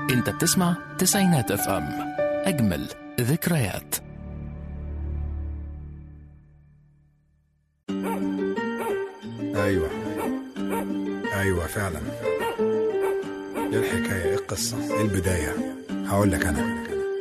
انت بتسمع تسعينات اف ام اجمل ذكريات ايوه ايوه فعلا ايه الحكايه ايه القصه ايه البدايه هقول لك انا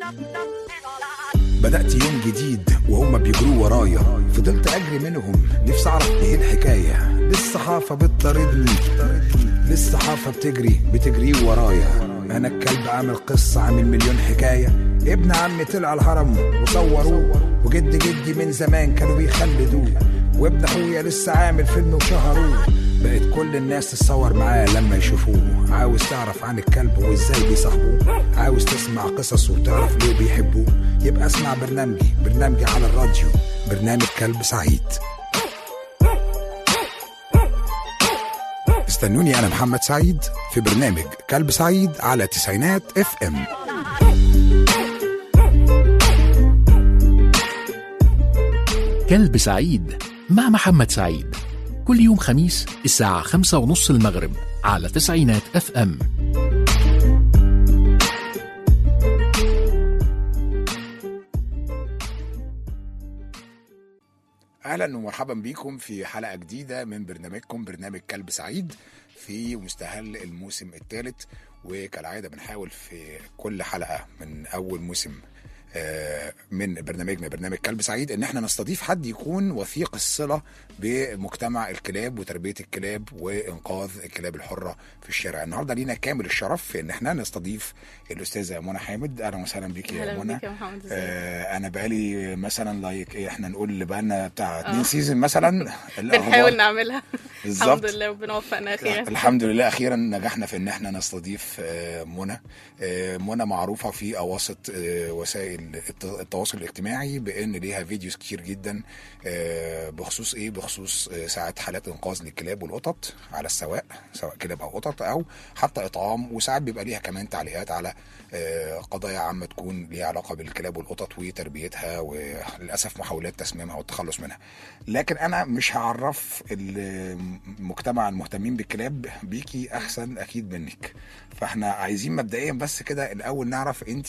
بدأت يوم جديد وهم بيجروا ورايا فضلت أجري منهم نفسي أعرف إيه الحكاية للصحافة بتطاردني للصحافة بتجري بتجري ورايا أنا الكلب عامل قصة عامل مليون حكاية ابن عمي طلع الهرم وصوروه وجد جدي من زمان كانوا بيخلدوه وابن أخويا لسه عامل فيلم وشهروه بقت كل الناس تتصور معاه لما يشوفوه عاوز تعرف عن الكلب وازاي بيصاحبوه عاوز تسمع قصصه وتعرف ليه بيحبوه يبقى اسمع برنامجي برنامجي على الراديو برنامج كلب سعيد استنوني انا محمد سعيد في برنامج كلب سعيد على تسعينات اف ام كلب سعيد مع محمد سعيد كل يوم خميس الساعة خمسة ونص المغرب على تسعينات اف ام اهلا ومرحبا بيكم في حلقه جديده من برنامجكم برنامج كلب سعيد في مستهل الموسم الثالث وكالعاده بنحاول في كل حلقه من اول موسم آه، من برنامجنا برنامج كلب سعيد ان احنا نستضيف حد يكون وثيق الصله بمجتمع الكلاب وتربيه الكلاب وانقاذ الكلاب الحره في الشارع النهارده لينا كامل الشرف في ان احنا نستضيف الاستاذه منى حامد اهلا وسهلا بيك يا اهلا منى بيك يا محمد ازيك آه انا بقالي مثلا لايك ايه احنا نقول بقالنا بتاع آه. اتنين سيزون مثلا بنحاول نعملها بالظبط الحمد لله ربنا وفقنا اخيرا الحمد لله اخيرا نجحنا في ان احنا نستضيف آه، منى آه، منى معروفه في اواسط آه، وسائل الت- التواصل الاجتماعي بان ليها فيديوز كتير جدا آه، بخصوص ايه بخصوص آه، ساعات حالات انقاذ للكلاب والقطط على السواق سواء كلاب او قطط او حتى اطعام وساعات بيبقى ليها كمان تعليقات على آه، قضايا عامه تكون ليها علاقه بالكلاب والقطط وتربيتها وللاسف محاولات تسميمها والتخلص منها لكن انا مش هعرف المجتمع المهتمين بالكلاب بيكي احسن اكيد منك فاحنا عايزين مبدئيا بس كده الاول نعرف انت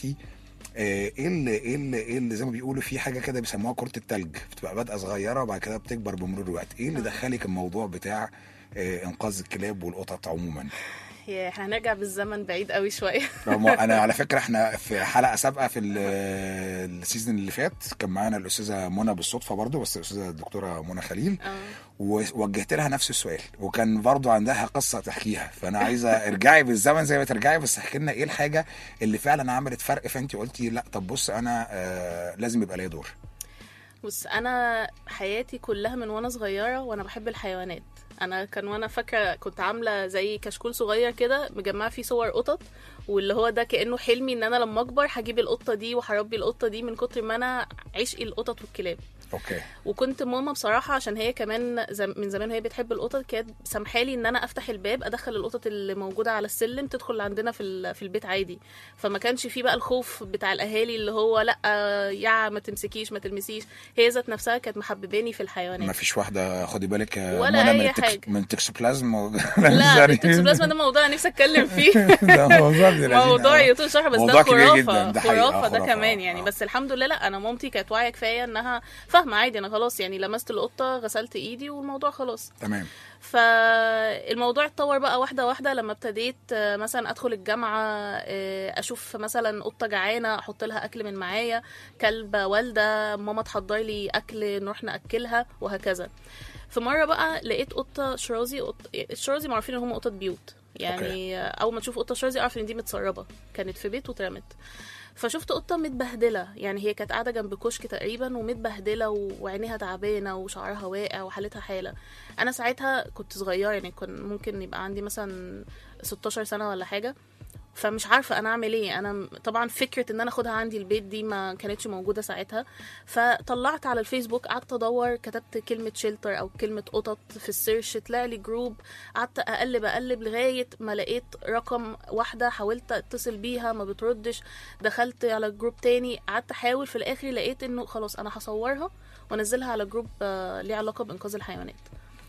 ايه اللي ايه اللي ايه اللي زي ما بيقولوا في حاجه كده بيسموها كره التلج بتبقى بادئه صغيره وبعد كده بتكبر بمرور الوقت ايه اللي دخلك الموضوع بتاع آه، انقاذ الكلاب والقطط عموما يا احنا هنرجع بالزمن بعيد قوي شويه رغم- انا على فكره احنا في حلقه سابقه في ال- السيزون اللي فات كان معانا الاستاذه منى بالصدفه برضو بس الاستاذه الدكتوره منى خليل اه ووجهت لها نفس السؤال وكان برضو عندها قصه تحكيها فانا عايزه ارجعي بالزمن زي ما ترجعي بس احكي لنا ايه الحاجه اللي فعلا عملت فرق فانت قلتي لا طب بص انا آه لازم يبقى ليا دور بص انا حياتي كلها من وانا صغيره وانا بحب الحيوانات انا كان وانا فاكره كنت عامله زي كشكول صغير كده مجمعه فيه صور قطط واللي هو ده كانه حلمي ان انا لما اكبر هجيب القطه دي وهربي القطه دي من كتر ما انا عشقي القطط والكلاب اوكي وكنت ماما بصراحه عشان هي كمان زم من زمان وهي بتحب القطط كانت سامحالي ان انا افتح الباب ادخل القطط اللي موجوده على السلم تدخل عندنا في ال- في البيت عادي فما كانش في بقى الخوف بتاع الاهالي اللي هو لا يا ما تمسكيش ما تلمسيش هي ذات نفسها كانت محبباني في ما الحيوانات فيش واحده خدي بالك يا ولا منى أي من التكس حاجة. من التكسوبلازم و- لا التكسوبلازما ده موضوع انا نفسي اتكلم فيه ده موضوع ابن لذينة. موضوع يطول شرح بس موضوع ده كبير خرافه جدا، ده حقيقة، خرافه ده خرافة، كمان آه. يعني بس الحمد لله لا انا مامتي كانت واعيه كفايه انها فاهمه عادي انا خلاص يعني لمست القطه غسلت ايدي والموضوع خلاص تمام فالموضوع اتطور بقى واحده واحده لما ابتديت آه، مثلا ادخل الجامعه آه، اشوف مثلا قطه جعانه احط لها اكل من معايا كلبه والده ماما تحضر لي اكل نروح ناكلها وهكذا في مره بقى لقيت قطه شرازي قط... الشرازي معروفين ان هم قطط بيوت يعني آه، اول ما تشوف قطه شرازي اعرف ان دي متسربه كانت في بيت واترمت فشفت قطه متبهدله يعني هي كانت قاعده جنب كشك تقريبا ومتبهدله و- وعينيها تعبانه وشعرها واقع وحالتها حاله انا ساعتها كنت صغيره يعني كان ممكن يبقى عندي مثلا 16 سنه ولا حاجه فمش عارفه انا اعمل ايه انا م- طبعا فكره ان انا اخدها عندي البيت دي ما كانتش موجوده ساعتها فطلعت على الفيسبوك قعدت ادور كتبت كلمه شيلتر او كلمه قطط في السيرش طلع لي جروب قعدت اقلب اقلب لغايه ما لقيت رقم واحده حاولت اتصل بيها ما بتردش دخلت على جروب تاني قعدت احاول في الاخر لقيت انه خلاص انا هصورها وانزلها على جروب آه، ليه علاقه بانقاذ الحيوانات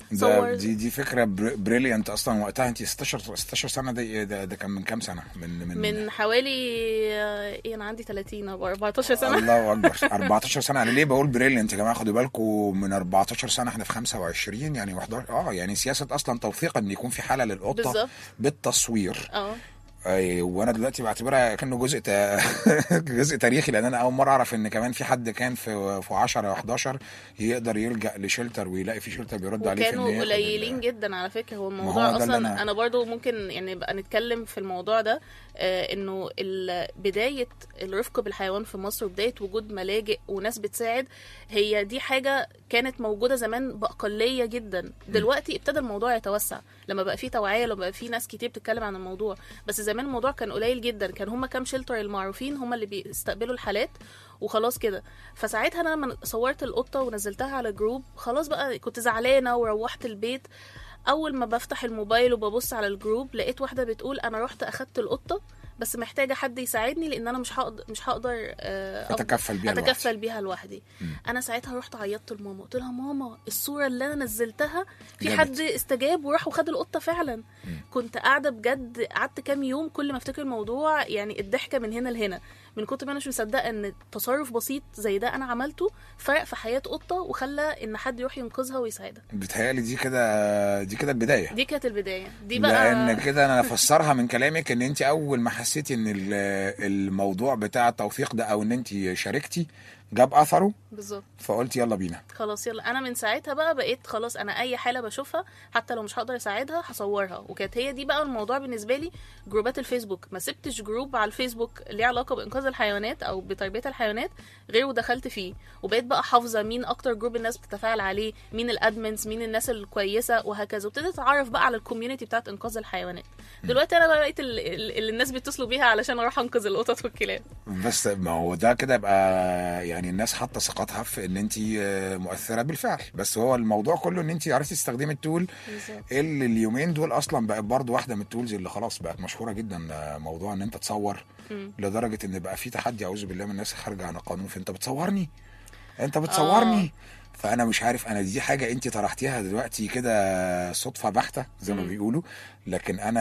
ده صور دي دي فكره بريليانت اصلا وقتها انت 16 16 سنه ده, ده, ده كان من كام سنه من من, من حوالي آه، ايه انا عندي 30 او 14 سنه الله اكبر 14 سنه انا ليه بقول بريليانت يا جماعه خدوا بالكم من 14 سنه احنا في 25 يعني 11 اه يعني سياسه اصلا توثيق ان يكون في حاله للقطه بالظبط. بالتصوير اه أي وانا دلوقتي بعتبرها كانه جزء تا... جزء تاريخي لان انا اول مره اعرف ان كمان في حد كان في في 10 11 يقدر يلجا لشلتر ويلاقي في شلتر بيرد عليه في إن وكانوا ياخد ال- قليلين جدا على فكره هو هو الموضوع ده اللي اصلا أنا- انا... برضو ممكن يعني نبقى نتكلم في الموضوع ده آه انه ال- بدايه الرفق بالحيوان في مصر وبدايه وجود ملاجئ وناس بتساعد هي دي حاجه كانت موجوده زمان باقليه جدا دلوقتي ابتدى الموضوع يتوسع لما بقى في توعيه لما بقى في ناس كتير بتتكلم عن الموضوع بس زمان الموضوع كان قليل جدا كان هما كام شيلتر المعروفين هما اللي بيستقبلوا الحالات وخلاص كده فساعتها انا لما صورت القطه ونزلتها على جروب خلاص بقى كنت زعلانه وروحت البيت اول ما بفتح الموبايل وببص على الجروب لقيت واحده بتقول انا رحت اخدت القطه بس محتاجه حد يساعدني لان انا مش هقدر مش هقدر آه، أفضل- اتكفل بيها لوحدي. اتكفل بيها لوحدي انا ساعتها رحت عيطت لماما قلت لها ماما الصوره اللي انا نزلتها في جابت. حد استجاب وراح وخد القطه فعلا كنت قاعده بجد قعدت كام يوم كل ما افتكر الموضوع يعني الضحكه من هنا لهنا من كتر ما انا مش مصدقه ان تصرف بسيط زي ده انا عملته فرق في حياه قطه وخلى ان حد يروح ينقذها ويساعدها بتهيألي دي كده دي كده البدايه دي كانت البدايه دي بقى لان كده انا افسرها من كلامك ان انت اول ما حسيتي ان ال- الموضوع بتاع التوثيق ده او ان انت شاركتي جاب اثره بالظبط فقلت يلا بينا خلاص يلا انا من ساعتها بقى بقيت خلاص انا اي حاله بشوفها حتى لو مش هقدر اساعدها هصورها وكانت هي دي بقى الموضوع بالنسبه لي جروبات الفيسبوك ما سبتش جروب على الفيسبوك ليه علاقه بانقاذ الحيوانات او بتربيه الحيوانات غير ودخلت فيه وبقيت بقى حافظه مين اكتر جروب الناس بتتفاعل عليه مين الادمنز مين الناس الكويسه وهكذا وابتديت اتعرف بقى على الكوميونتي بتاعت انقاذ الحيوانات دلوقتي انا بقى بقيت ال- ال- اللي الناس بيتصلوا بيها علشان اروح انقذ القطط والكلاب بس ما هو ده كده يبقى يعني الناس حاطه ثقتها في ان انت مؤثره بالفعل بس هو الموضوع كله ان انت عرفتي تستخدمي التول بالظبط اللي اليومين دول اصلا بقت برضو واحده من التولز اللي خلاص بقت مشهوره جدا آه، موضوع ان انت تصور مم. لدرجه ان بقى في تحدي اعوذ بالله من الناس خارجه عن القانون فانت بتصورني انت بتصورني فانا مش عارف انا دي حاجه انت طرحتيها دلوقتي كده صدفه بحته زي ما مم. بيقولوا لكن انا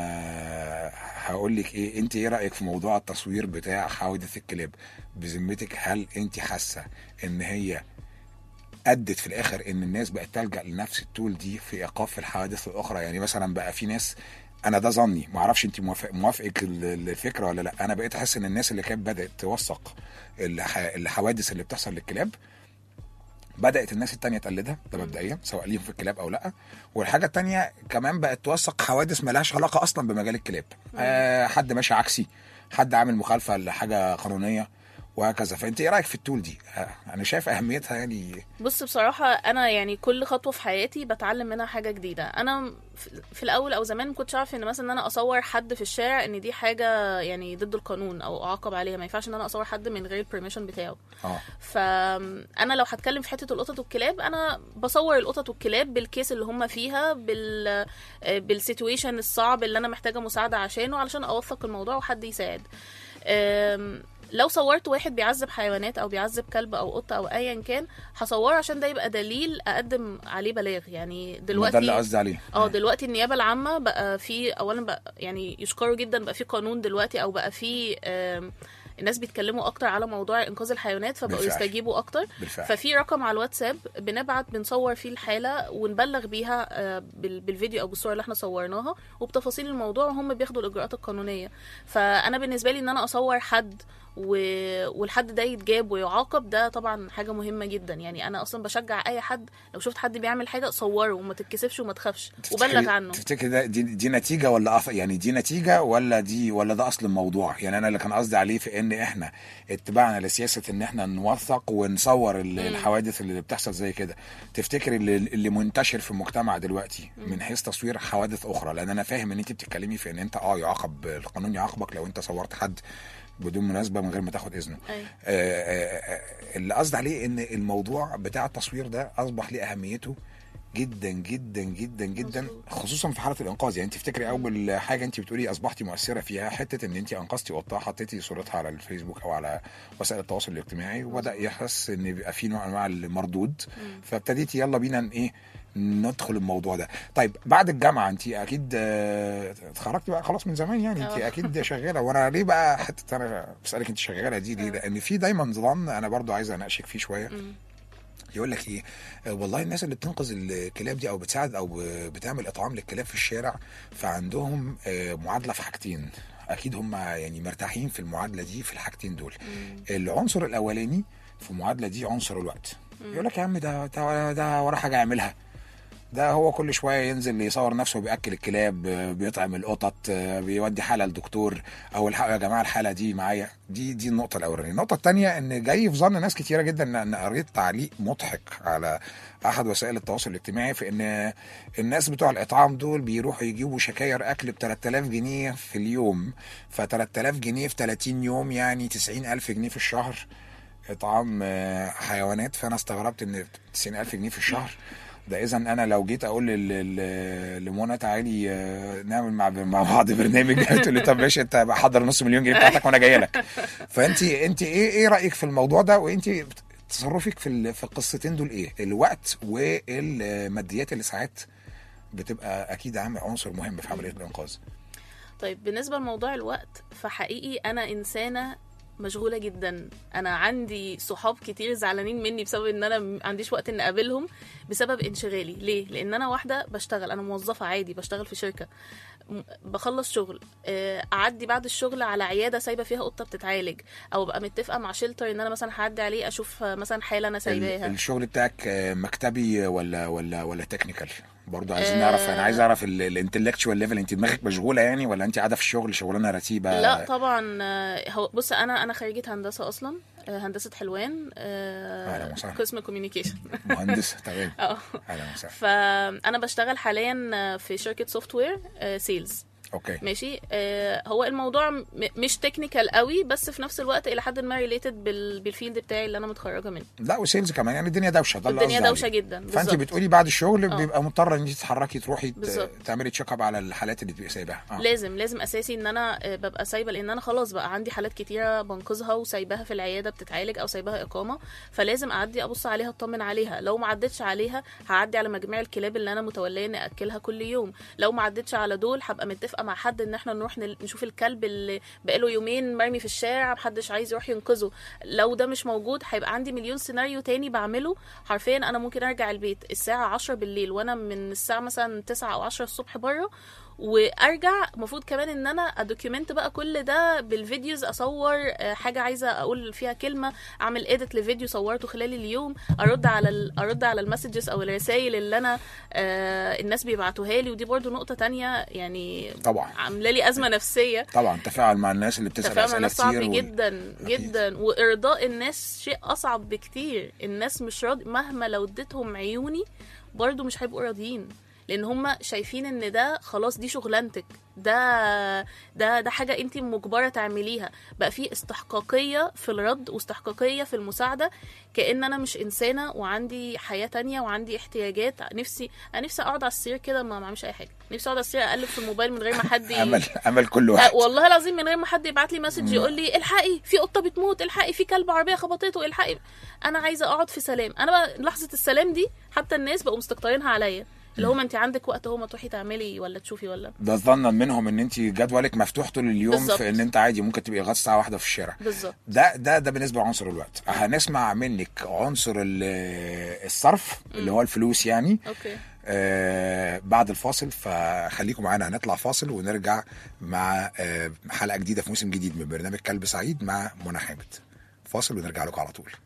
هقول لك ايه انت ايه رايك في موضوع التصوير بتاع حوادث الكلاب بذمتك هل انت حاسه ان هي ادت في الاخر ان الناس بقت تلجا لنفس التول دي في ايقاف الحوادث الاخرى يعني مثلا بقى في ناس انا ده ظني ما اعرفش انت موافق موافقك ال- الفكره ولا لا انا بقيت احس ان الناس اللي كانت بدات توثق الح- الحوادث اللي بتحصل للكلاب بدات الناس التانية تقلدها ده مبدئيا سواء ليهم في الكلاب او لا والحاجه التانية كمان بقت توثق حوادث ملهاش علاقه اصلا بمجال الكلاب آه حد ماشي عكسي حد عامل مخالفه لحاجه قانونيه وهكذا فانت ايه رايك في التول دي آه انا شايف اهميتها يعني بص بصراحة أنا يعني كل خطوة في حياتي بتعلم منها حاجة جديدة أنا في- في الأول أو زمان ما كنتش أعرف إن مثلا إن أنا أصور حد في الشارع إن دي حاجة يعني ضد القانون أو أعاقب عليها ما ينفعش إن أنا أصور حد من غير البرميشن بتاعه اه فانا لو هتكلم في حته القطط والكلاب انا بصور القطط والكلاب بالكيس اللي هم فيها بال بالسيتويشن الصعب اللي انا محتاجه مساعده عشانه علشان اوثق الموضوع وحد يساعد أم، لو صورت واحد بيعذب حيوانات او بيعذب كلب او قطه او ايا كان هصوره عشان ده يبقى دليل اقدم عليه بلاغ يعني ما دلوقتي ده اللي قصدي عليه اه دلوقتي النيابه العامه بقى في اولا بقى يعني يشكروا جدا بقى في قانون دلوقتي او بقى في آم، الناس بيتكلموا اكتر على موضوع انقاذ الحيوانات فبقوا بالفعل. يستجيبوا اكتر بالفعل ففي رقم على الواتساب بنبعت بنصور فيه الحاله ونبلغ بيها آه، بال- بالفيديو او بالصور اللي احنا صورناها وبتفاصيل الموضوع وهم بياخدوا الاجراءات القانونيه فانا بالنسبه لي ان انا اصور حد و... والحد ده يتجاب ويعاقب ده طبعا حاجه مهمه جدا يعني انا اصلا بشجع اي حد لو شفت حد بيعمل حاجه صوره وما تتكسفش وما تخافش وبلغ تفتكري- عنه تفتكري ده دي, دي نتيجه ولا أف... يعني دي نتيجه ولا دي ولا ده اصل الموضوع يعني انا اللي كان قصدي عليه في ان احنا اتبعنا لسياسه ان احنا نوثق ونصور ال- الحوادث اللي بتحصل زي كده تفتكري اللي, اللي منتشر في المجتمع دلوقتي من حيث تصوير حوادث اخرى لان انا فاهم ان انت بتتكلمي في ان انت اه يعاقب القانون يعاقبك لو انت صورت حد بدون مناسبه من غير ما تاخد اذنه أيوة. آه، آه، آه، اللي قصدي عليه ان الموضوع بتاع التصوير ده اصبح ليه اهميته جدا جدا جدا جدا مظبوط. خصوصا في حاله الانقاذ يعني انت تفتكري اول حاجه انت بتقولي اصبحتي مؤثره فيها حته ان انت انقذتي قطه حطيتي صورتها على الفيسبوك او على وسائل التواصل الاجتماعي وبدا يحس ان بيبقى في نوع من انواع المردود فابتديتي يلا بينا ن- ايه ندخل الموضوع ده طيب بعد الجامعه انت اكيد آه، اتخرجتي بقى خلاص من زمان يعني انت اه. اكيد شغاله وانا ليه بقى حته انا بسالك انت شغاله دي ليه لان في دايما ظن انا برضو عايز اناقشك فيه شويه مم. يقول لك ايه آه، والله الناس اللي بتنقذ الكلاب دي او بتساعد او ب- بتعمل اطعام للكلاب في الشارع فعندهم آه، معادله في حاجتين اكيد هم يعني مرتاحين في المعادله دي في الحاجتين دول العنصر الاولاني في المعادله دي عنصر الوقت يقول لك يا عم ده ده, ده وراه حاجه يعملها ده هو كل شويه ينزل يصور نفسه بياكل الكلاب آه، بيطعم القطط آه، بيودي حاله للدكتور او الحق يا جماعه الحاله دي معايا دي دي النقطه الاولانيه النقطه الثانيه ان جاي في ظن ناس كتيره جدا ان أنا قريت تعليق مضحك على احد وسائل التواصل الاجتماعي في ان الناس بتوع الاطعام دول بيروحوا يجيبوا شكاير اكل ب 3000 جنيه في اليوم ف 3000 جنيه في 30 يوم يعني 90000 جنيه في الشهر اطعام آه، حيوانات فانا استغربت ان 90000 جنيه في الشهر ده اذا انا لو جيت اقول لل- لل- لمنى تعالي آه، نعمل مع مع بعض برنامج تقول لي طب ماشي انت بقى حضر نص مليون جنيه بتاعتك وانا جاي لك فانت انت ايه ايه رايك في الموضوع ده وانت تصرفك في ال- في القصتين دول ايه الوقت والماديات اللي ساعات بتبقى اكيد عامل عنصر مهم في عمليه الانقاذ طيب بالنسبة لموضوع الوقت فحقيقي أنا إنسانة مشغولة جدا أنا عندي صحاب كتير زعلانين مني بسبب إن أنا ما عنديش وقت إن أقابلهم بسبب انشغالي ليه؟ لأن أنا واحدة بشتغل أنا موظفة عادي بشتغل في شركة م- بخلص شغل آه، اعدي بعد الشغل على عياده سايبه فيها قطه بتتعالج او ابقى متفقه مع شيلتر ان انا مثلا هعدي عليه اشوف آه، مثلا حاله انا ال- سايباها الشغل بتاعك آه، مكتبي ولا ولا ولا تكنيكال برضه عايزين آه. نعرف انا عايز اعرف الانتلكتشوال ليفل انت دماغك مشغوله يعني ولا انت قاعده في الشغل شغلانه رتيبه لا طبعا آه، هو بص انا انا خريجه هندسه اصلا آه، هندسه حلوان آه، أهلا وسهلا. قسم كوميونيكيشن مهندسه تمام اه اهلا وسهلا فانا بشتغل حاليا في شركه سوفت وير سيلز اوكي ماشي آه، هو الموضوع م- مش تكنيكال قوي بس في نفس الوقت الى حد ما ريليتد بالفيلد بتاعي اللي انا متخرجه منه لا وسيلز كمان يعني الدنيا دوشه ده اللي الدنيا قصدي دوشه عليه. جدا فانت بالظبط. بتقولي بعد الشغل آه. بيبقى مضطره ان انت تتحركي تروحي ت- بالظبط. تعملي تشيك اب على الحالات اللي بتبقي سايباها آه. لازم لازم اساسي ان انا آه، ببقى سايبه لان انا خلاص بقى عندي حالات كتيره بنقذها وسايباها في العياده بتتعالج او سايباها اقامه فلازم اعدي ابص عليها اطمن عليها لو ما عدتش عليها هعدي على مجميع الكلاب اللي انا متوليه اني اكلها كل يوم لو ما عدتش على دول هبقى متفقه مع حد ان احنا نروح نل- نشوف الكلب اللي بقاله يومين مرمي في الشارع محدش عايز يروح ينقذه لو ده مش موجود هيبقى عندي مليون سيناريو تاني بعمله حرفيا انا ممكن ارجع البيت الساعه 10 بالليل وانا من الساعه مثلا 9 او 10 الصبح بره وارجع المفروض كمان ان انا ادوكيومنت بقى كل ده بالفيديوز اصور آه، حاجه عايزه اقول فيها كلمه اعمل اديت لفيديو صورته خلال اليوم ارد على ال... ارد على المسجز او الرسائل اللي انا آه الناس بيبعتوها لي ودي برضو نقطه تانية يعني طبعا عامله لي ازمه نفسيه طبعا تفاعل مع الناس اللي بتسال تفاهم اسئله الناس صعب كتير و- جدا جدا وارضاء الناس شيء اصعب بكتير الناس مش راضي مهما لو اديتهم عيوني برضو مش هيبقوا راضيين لان هم شايفين ان ده خلاص دي شغلانتك ده ده ده حاجه انت مجبره تعمليها بقى في استحقاقيه في الرد واستحقاقيه في المساعده كان انا مش انسانه وعندي حياه تانية وعندي احتياجات نفسي انا نفسي اقعد على السرير كده ما اعملش اي حاجه نفسي اقعد على السرير اقلب في الموبايل من غير ما حد ي- امل امل كل واحد أه، والله العظيم من غير ما حد يبعت لي مسج يقول لي الحقي في قطه بتموت الحقي في كلب عربيه خبطته الحقي انا عايزه اقعد في سلام انا بقى لحظه السلام دي حتى الناس بقوا مستكترينها عليا اللي هو ما انت عندك وقت اهو ما تروحي تعملي ولا تشوفي ولا ده ظنا منهم ان انت جدولك مفتوح طول اليوم بالظبط. في ان انت عادي ممكن تبقي لغايه الساعه واحدة في الشارع بالظبط ده ده ده بالنسبه لعنصر الوقت هنسمع منك عنصر ال- الصرف اللي هو الفلوس يعني اوكي آه بعد الفاصل فخليكم معانا هنطلع فاصل ونرجع مع آه حلقه جديده في موسم جديد من برنامج كلب سعيد مع منى حامد فاصل ونرجع لكم على طول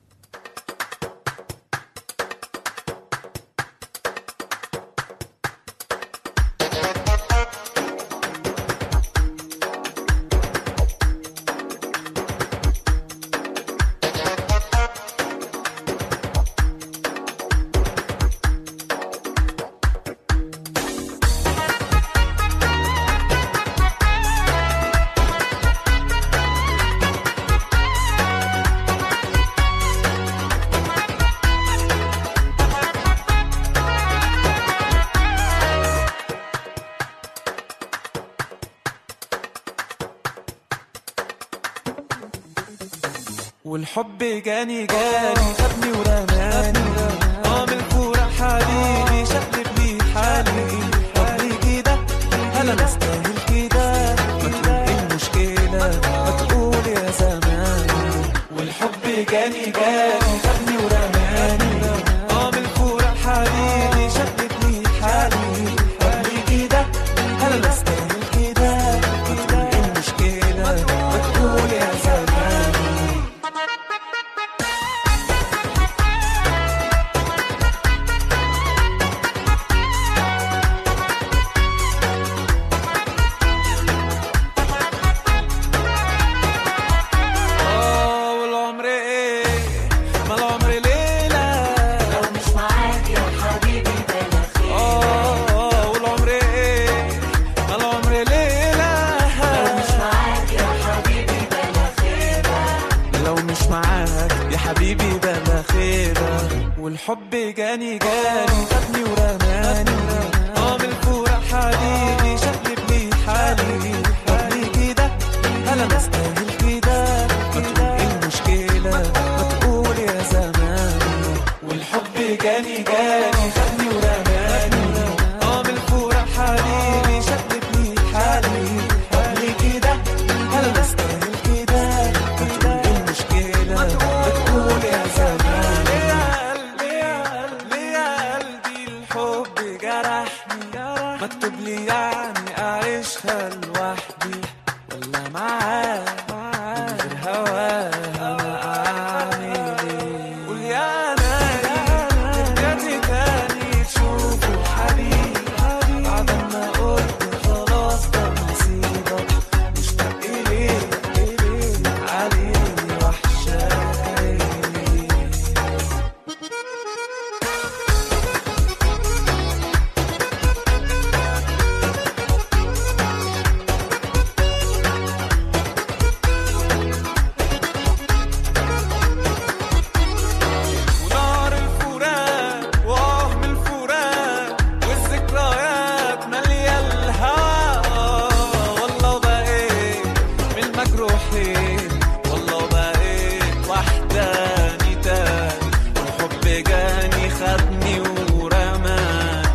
والحب جاني جاني خدني ورماني اه من الفورة حبيبي شقلب هل انا استاهل كده ما تقول ايه المشكلة ما تقول يا زماني والحب جاني جاني خدني ورماني اه من الفرح حبيبي شقلبني حالي قال لي كده هل انا استاهل كده ما تقول ايه المشكلة ما تقول يا زماني اه والعمر ايه ما العمر ليلة لو مش معاك يا حبيبي بلا خير اه والعمر ايه ما العمر ليلة لو مش معاك يا حبيبي بلا خير لو مش معاك يا حبيبي بلا خيبة والحب جاني جاني خدني ورماني اه من الفرح حبيبي شقلبني حالي ربي كده هل انا استاهل كده ما تقول ايه المشكلة ما تقول يا زماني والحب جاني جاني خدني ورماني اه من الفرح حبيبي شقلبني حالي ربي كده هل انا استاهل كده ما تقول ايه المشكلة ما تقول يا زماني يا قلبي يا قلبي يا قلبي الحب جرحني مكتوب لي يعني اعيشها لوحدي ولا معاه من غير هواها انا اعمل ايه قول يا نايم رجعتي تاني تشوفه حبيبي بعد ما قلت خلاص ده نصيبك مشتاق اليه عليه وحشاني ونار الفراق وهم الفراق والذكريات مالية الهوى والله بقيت من المجروحين والله بقيت وحداني تاني والحب جاني خدني ورماني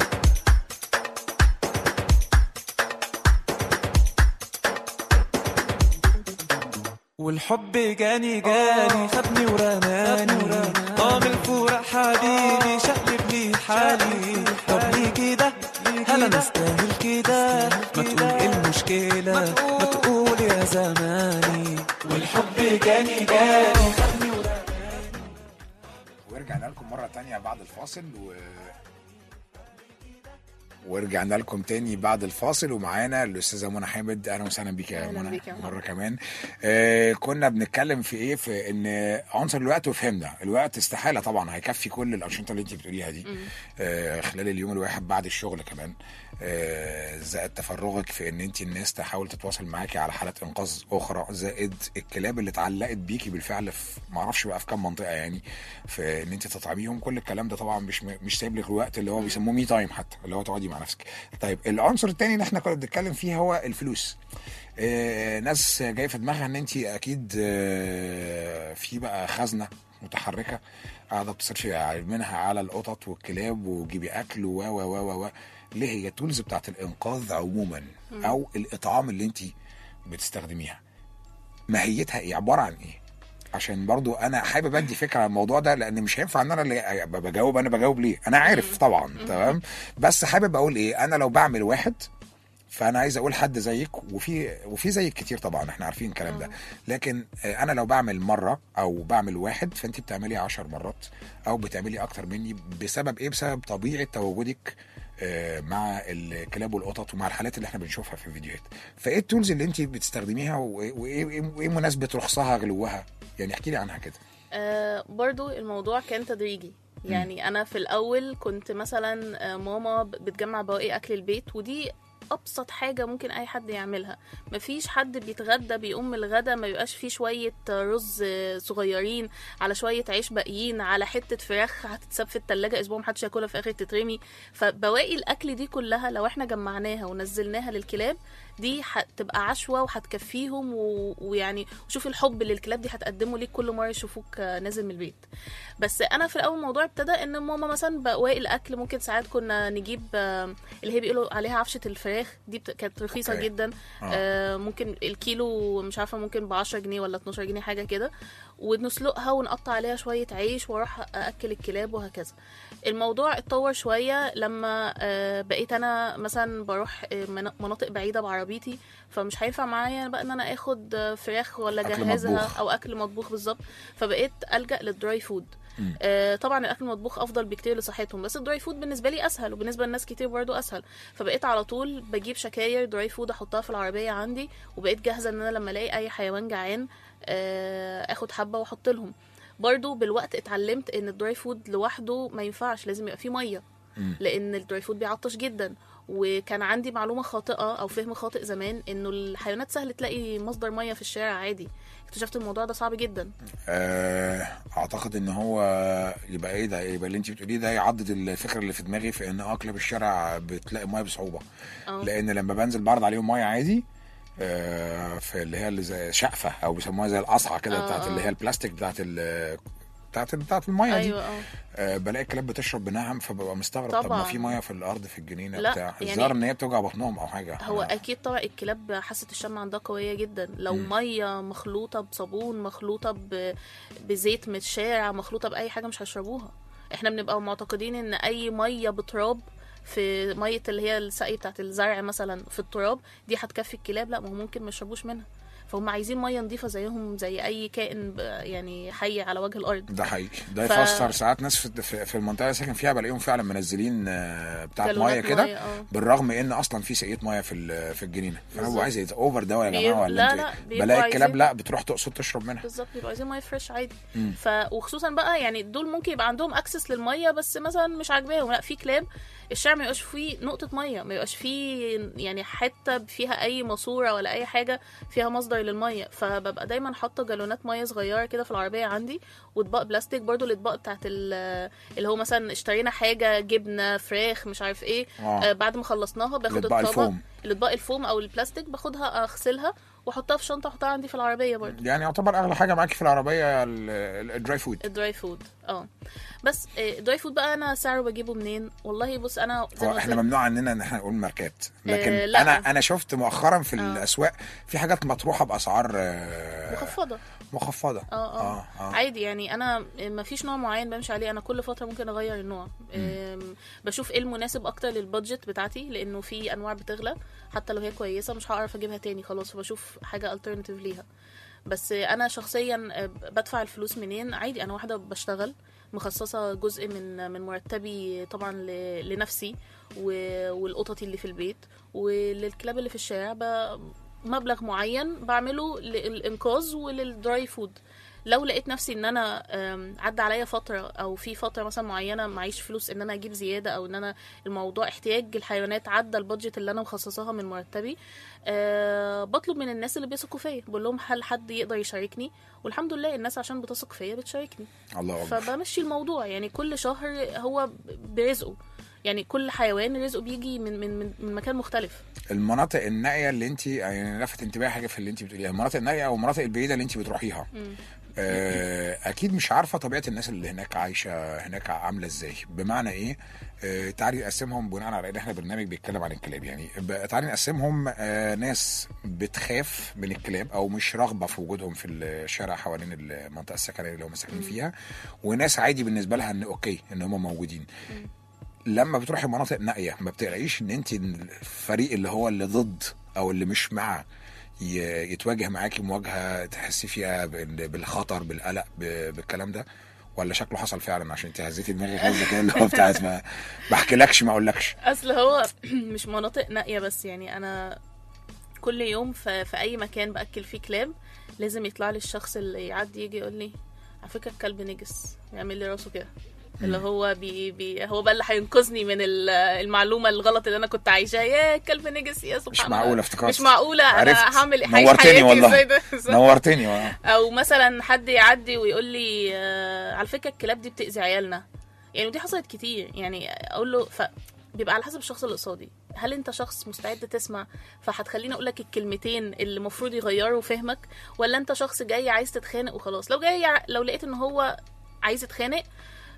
والحب جاني جاني خدني ورماني اه من الفرح حبيبي شقلب لي حالي طب ليه كده هل انا استاهل كده ما تقول ايه المشكلة ما تقول يا زماني والحب جاني جاني خدني ورماني ورجعنا لكم مرة تانية بعد الفاصل و... ورجعنا لكم تاني بعد الفاصل ومعانا الاستاذه منى حامد اهلا وسهلا بيك يا أهلاً منى بيك يا محمد. مره كمان آه كنا بنتكلم في ايه في ان عنصر الوقت وفهمنا الوقت استحاله طبعا هيكفي كل الانشطه اللي انت بتقوليها دي آه خلال اليوم الواحد بعد الشغل كمان آه زائد تفرغك في ان انت الناس تحاول تتواصل معاكي على حالات انقاذ اخرى زائد الكلاب اللي اتعلقت بيكي بالفعل في ما اعرفش بقى في كام منطقه يعني في ان انت تطعميهم كل الكلام ده طبعا مش مش سايب لك الوقت اللي هو بيسموه مي تايم حتى اللي هو تقعدي مع نفسك طيب العنصر التاني اللي احنا كنا بنتكلم فيه هو الفلوس آه ناس جاي في دماغها ان انت اكيد آه في بقى خزنه متحركه قاعده بتصرفي منها على القطط والكلاب وجيبي اكل و و و و و ليه هي التولز بتاعت الانقاذ عموما او الاطعام اللي انت بتستخدميها ماهيتها ايه عباره عن ايه عشان برضو انا حابب ادي فكره عن الموضوع ده لان مش هينفع ان انا اللي أبقى بجاوب انا بجاوب ليه انا عارف طبعا تمام بس حابب اقول ايه انا لو بعمل واحد فانا عايز اقول حد زيك وفي وفي زيك كتير طبعا احنا عارفين الكلام ده لكن آه، انا لو بعمل مره او بعمل واحد فانت بتعملي عشر مرات او بتعملي اكتر مني بسبب ايه بسبب طبيعه تواجدك آه، مع الكلاب والقطط ومع الحالات اللي احنا بنشوفها في الفيديوهات فايه التولز اللي انت بتستخدميها وايه وايه وإيه- وإيه مناسبه رخصها غلوها يعني احكي لي عنها كده آه برضو الموضوع كان تدريجي يعني انا في الاول كنت مثلا آه، ماما ب- بتجمع بواقي اكل البيت ودي ابسط حاجه ممكن اي حد يعملها مفيش حد بيتغدى بيقوم من الغدا ما يبقاش فيه شويه رز آه، صغيرين على شويه عيش باقيين على حته فراخ هتتساب في التلاجة اسبوع محدش ياكلها في الاخر تترمي فبواقي الاكل دي كلها لو احنا جمعناها ونزلناها للكلاب دي هتبقى عشوة وهتكفيهم و... ويعني وشوف الحب اللي الكلاب دي هتقدمه ليك كل مرة يشوفوك آه، نازل من البيت بس انا في الاول الموضوع ابتدى ان ماما مثلا بواقي الاكل ممكن ساعات كنا نجيب آه، اللي هي بيقولوا عليها عفشة الفراخ فراخ دي بت... كانت رخيصه أوكي. جدا آه. آه ممكن الكيلو مش عارفه ممكن ب 10 جنيه ولا 12 جنيه حاجه كده ونسلقها ونقطع عليها شويه عيش واروح اكل الكلاب وهكذا الموضوع اتطور شويه لما آه بقيت انا مثلا بروح آه، من- مناطق بعيده بعربيتي فمش هينفع معايا بقى ان انا اخد آه، فراخ ولا أكل اجهزها مطبوخ. او اكل مطبوخ بالظبط فبقيت الجا للدراي فود آه طبعا الاكل المطبوخ افضل بكتير لصحتهم بس الدراي فود بالنسبه لي اسهل وبالنسبه لناس كتير برضو اسهل فبقيت على طول بجيب شكاير دراي فود احطها في العربيه عندي وبقيت جاهزه ان انا لما الاقي اي حيوان جعان آه اخد حبه واحط لهم برضو بالوقت اتعلمت ان الدراي فود لوحده ما ينفعش لازم يبقى فيه ميه لان الدراي فود بيعطش جدا وكان عندي معلومه خاطئه او فهم خاطئ زمان انه الحيوانات سهل تلاقي مصدر ميه في الشارع عادي اكتشفت الموضوع ده صعب جدا آه، اعتقد ان هو يبقى ايه ده يبقى اللي انت بتقوليه ده يعضد الفكره اللي في دماغي في ان اه كلاب الشارع بتلاقي ميه بصعوبه اه لان لما بنزل بعرض عليهم ميه عادي آه، في اللي هي اللي زي شقفه او بيسموها زي القصعه كده آه، بتاعت آه. اللي هي البلاستيك بتاعت ال بتاعت بتاعت الميه دي ايوه اه آه، بلاقي الكلاب بتشرب بنهم فببقى مستغرب طب ما طبعاً. في ميه في الارض في الجنينه لا، بتاع يعني- الظاهر ان هي بتوجع بطنهم او حاجه هو أنا- اكيد طبعا الكلاب حاسه الشم عندها قويه جدا لو ميه مخلوطه بصابون مخلوطه ب... بزيت من الشارع مخلوطه باي حاجه مش هيشربوها احنا بنبقى معتقدين ان اي ميه بتراب في ميه اللي هي السقي بتاعت الزرع مثلا في التراب دي هتكفي الكلاب لا ما هو ممكن ما يشربوش منها فهم عايزين ميه نظيفه زيهم زي اي كائن ب- يعني حي على وجه الارض ده حقيقي ده ف- يفسر ساعات ناس في في- في المنطقه اللي ساكن فيها بلاقيهم فعلا منزلين آه، بتاعت جالونات ميه كده مية، آه. بالرغم ان اصلا في سقيه ميه في ال- في الجنينه فانا بالظبط. ببقى عايز إيه، اوفر ده يا بيب- جماعه ولا لا، انتوا لا، إيه؟ بيبقوا بلاقي الكلاب عايزين- لا بتروح تقصد تشرب منها بالظبط بيبقوا عايزين ميه فريش عادي مم. ف وخصوصا بقى يعني دول ممكن يبقى عندهم اكسس للميه بس مثلا مش عاجباهم لا في كلاب الشارع ما يبقاش فيه نقطه ميه ما يبقاش فيه يعني حته فيها اي ماسوره ولا اي حاجه فيها مصدر للميه فببقى دايما حاطه جالونات ميه صغيره كده في العربيه عندي واطباق بلاستيك برضو الاطباق بتاعت ال- اللي هو مثلا اشترينا حاجه جبنه فراخ مش عارف ايه آه. آه بعد ما خلصناها باخد الأطباق الطبق الفوم. الاطباق الفوم او البلاستيك باخدها اغسلها واحطها في شنطه احطها عندي في العربيه برضو يعني يعتبر اغلى حاجه معاكي في العربيه ال- ال- الدراي فود الدراي فود اه بس آه، الدراي فود بقى انا سعره بجيبه منين والله بص انا زي ما هو قلت احنا لك- ممنوع عننا ان احنا نقول ماركات لكن آه، لا. انا انا شفت مؤخرا في آه. الاسواق في حاجات مطروحه باسعار آه، مخفضه مخفضه اه اه, اه, آه. عادي يعني انا ما فيش نوع معين بمشي عليه انا كل فتره ممكن اغير النوع أم، بشوف ايه المناسب اكتر للبادجت بتاعتي لانه في انواع بتغلى حتى لو هي كويسه مش هعرف اجيبها تاني خلاص فبشوف حاجه الترناتيف ليها بس انا شخصيا آه، بدفع الفلوس منين عادي انا واحده بشتغل مخصصه جزء من من مرتبي طبعا ل- لنفسي و- والقططي اللي في البيت وللكلاب اللي في الشارع ب- مبلغ معين بعمله للانقاذ وللدراي فود لو لقيت نفسي ان انا أم، عدى عليا فتره او في فتره مثلا معينه معيش فلوس ان انا اجيب زياده او ان انا الموضوع احتياج الحيوانات عدى البادجت اللي انا مخصصاها من مرتبي أه بطلب من الناس اللي بيثقوا فيا بقول لهم هل حد يقدر يشاركني والحمد لله الناس عشان بتثق فيا بتشاركني الله اكبر فبمشي الموضوع يعني كل شهر هو برزقه يعني كل حيوان رزقه بيجي من من من, من مكان مختلف المناطق النائيه اللي انت يعني لفت انتباهي حاجه في اللي انت بتقوليها المناطق النائيه او المناطق البعيده اللي انت بتروحيها آه، اكيد مش عارفه طبيعه الناس اللي هناك عايشه هناك عامله ازاي بمعنى ايه آه، تعالي نقسمهم بناء على ان احنا برنامج بيتكلم عن الكلاب يعني ب- تعالي نقسمهم آه، ناس بتخاف من الكلاب او مش راغبه في وجودهم في الشارع حوالين المنطقه السكنيه اللي هم ساكنين فيها وناس عادي بالنسبه لها ان اوكي ان هم موجودين لما بتروحي مناطق نائيه ما بتلاقيش ان انت الفريق اللي هو اللي ضد او اللي مش مع ي- يتواجه معاكي مواجهه تحسي فيها بال- بالخطر بالقلق ب- بالكلام ده ولا شكله حصل فعلا عشان انت هزيتي دماغي هزه كده اللي هو بتاعت ما بحكيلكش ما اقولكش اصل هو مش مناطق نائيه بس يعني انا كل يوم في, في اي مكان باكل فيه كلاب لازم يطلع لي الشخص اللي يعدي يجي يقول لي على فكره الكلب نجس يعمل لي راسه كده اللي هو بي بي هو بقى اللي هينقذني من ال- المعلومه الغلط اللي انا كنت عايشاها يا الكلب نجس يا سبحان الله معقولة افتكرت. مش معقوله انا عرفت. هعمل هعيش نورتني حياتي والله. ازاي ده نورتني والله. او مثلا حد يعدي ويقول لي آه، على فكره الكلاب دي بتاذي عيالنا يعني ودي حصلت كتير يعني اقول له ف بيبقى على حسب الشخص اللي قصادي هل انت شخص مستعد تسمع فهتخليني اقول لك الكلمتين اللي المفروض يغيروا فهمك ولا انت شخص جاي عايز تتخانق وخلاص لو جاي ع- لو لقيت ان هو عايز يتخانق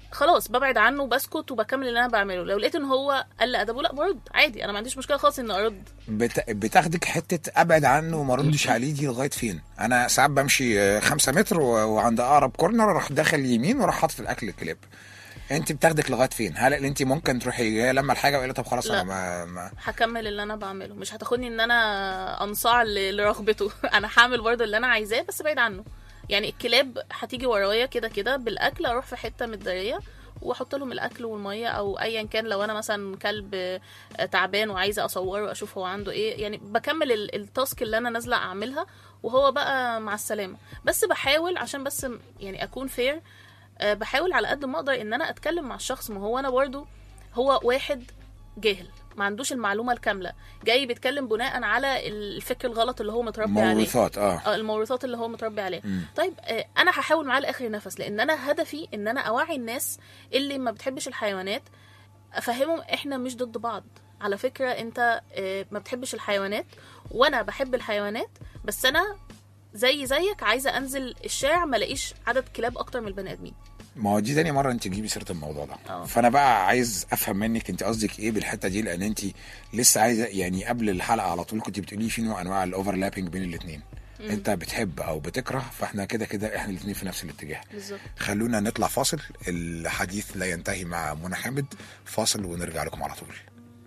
خلاص ببعد عنه وبسكت وبكمل اللي انا بعمله لو لقيت ان هو قل ادبه لا برد عادي انا ما عنديش مشكله خالص اني ارد بت... بتاخدك حته ابعد عنه وما اردش عليه دي لغايه فين انا ساعات بمشي آه، خمسة متر و... وعند اقرب كورنر اروح داخل يمين واروح حاطط الاكل الكليب انت بتاخدك لغايه فين هل انت ممكن تروحي جايه لما الحاجه وقال طب خلاص لا. انا ما, ما... هكمل اللي انا بعمله مش هتاخدني ان انا انصاع ل- لرغبته انا هعمل برضه اللي انا عايزاه بس بعيد عنه يعني الكلاب هتيجي ورايا كده كده بالاكل اروح في حته متداريه واحط لهم الاكل والميه او ايا كان لو انا مثلا كلب آه، تعبان وعايزه اصوره واشوف هو عنده ايه يعني بكمل ال- التاسك اللي انا نازله اعملها وهو بقى مع السلامه بس بحاول عشان بس م- يعني اكون فير بحاول على قد ما اقدر ان انا اتكلم مع الشخص ما هو انا برضو هو واحد جاهل ما عندوش المعلومه الكامله جاي بيتكلم بناء على الفكر الغلط اللي هو متربي عليه موروثات اه اه الموروثات اللي هو متربي عليها مم. طيب آه، انا هحاول معاه لاخر نفس لان انا هدفي ان انا اوعي الناس اللي ما بتحبش الحيوانات افهمهم احنا مش ضد بعض على فكره انت آه، ما بتحبش الحيوانات وانا بحب الحيوانات بس انا زي زيك عايزه انزل الشارع ما الاقيش عدد كلاب اكتر من البني ادمين ما هو دي تاني مره انت تجيبي سيره الموضوع ده اه. فانا بقى عايز افهم منك انت قصدك ايه بالحته دي لان انت لسه عايزه يعني قبل الحلقه على طول كنت بتقولي في نوع انواع الاوفرلابنج بين الاثنين انت بتحب او بتكره فاحنا كده كده احنا الاثنين في نفس الاتجاه بالظبط خلونا نطلع فاصل الحديث لا ينتهي مع منى حامد فاصل ونرجع لكم على طول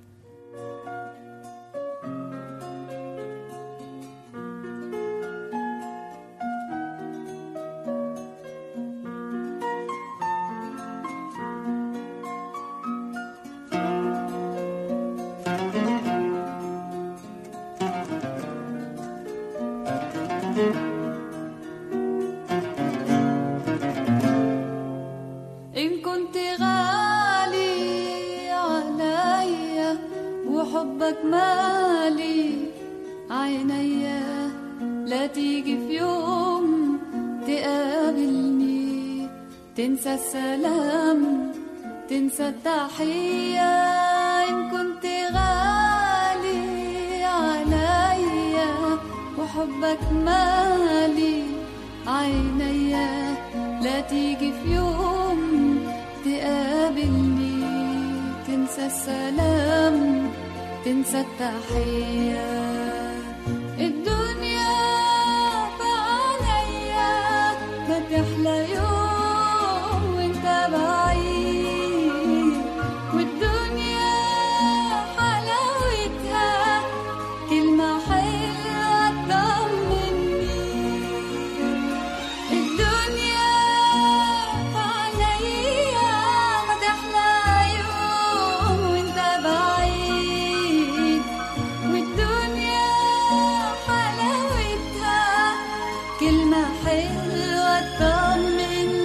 إن كنت غالي عليا وحبك مالي عينيا لا تيجي في يوم تقابلني تنسى السلام تنسى التحية إن كنت غالي عليا وحبك مالي عينيا لا تيجي في يوم تقابلني تنسى السلام تنسى التحية الدنيا بعليا ما تحلى يوم وانت بعيد والدنيا حلاوتها كلمة حلوة تطمني الدنيا عليا ما تحلى يوم وانت بعيد والدنيا حلاوتها كلمة حلوة تطمني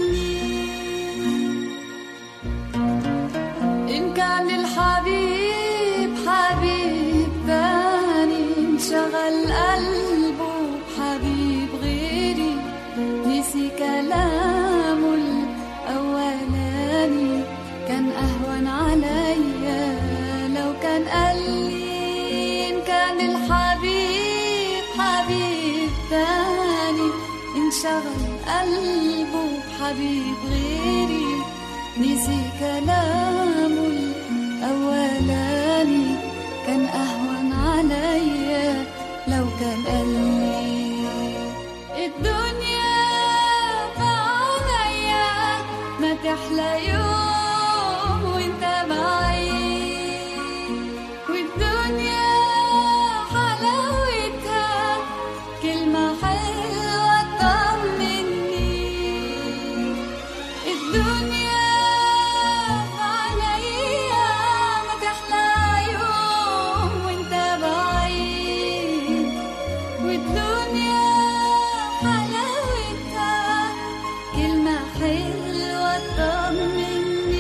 إن كان الحبيب حبيب تاني انشغل قلبه بحبيب غيري نسي كلامه الأولاني كان أهون عليا لو كان قال لي إن كان الحبيب حبيب تاني انشغل قلبه بحبيب غيري نسي كلامه الأولاني كان أهون عليا لو كان قال لي الدنيا بعليا ما تحلى يوم وانت بعيد والدنيا حلاوتها كلمة حلوة تطمني الدنيا عليا ما تحلى يوم وانت بعيد والدنيا حلاوتها كلمة حلوة تطمني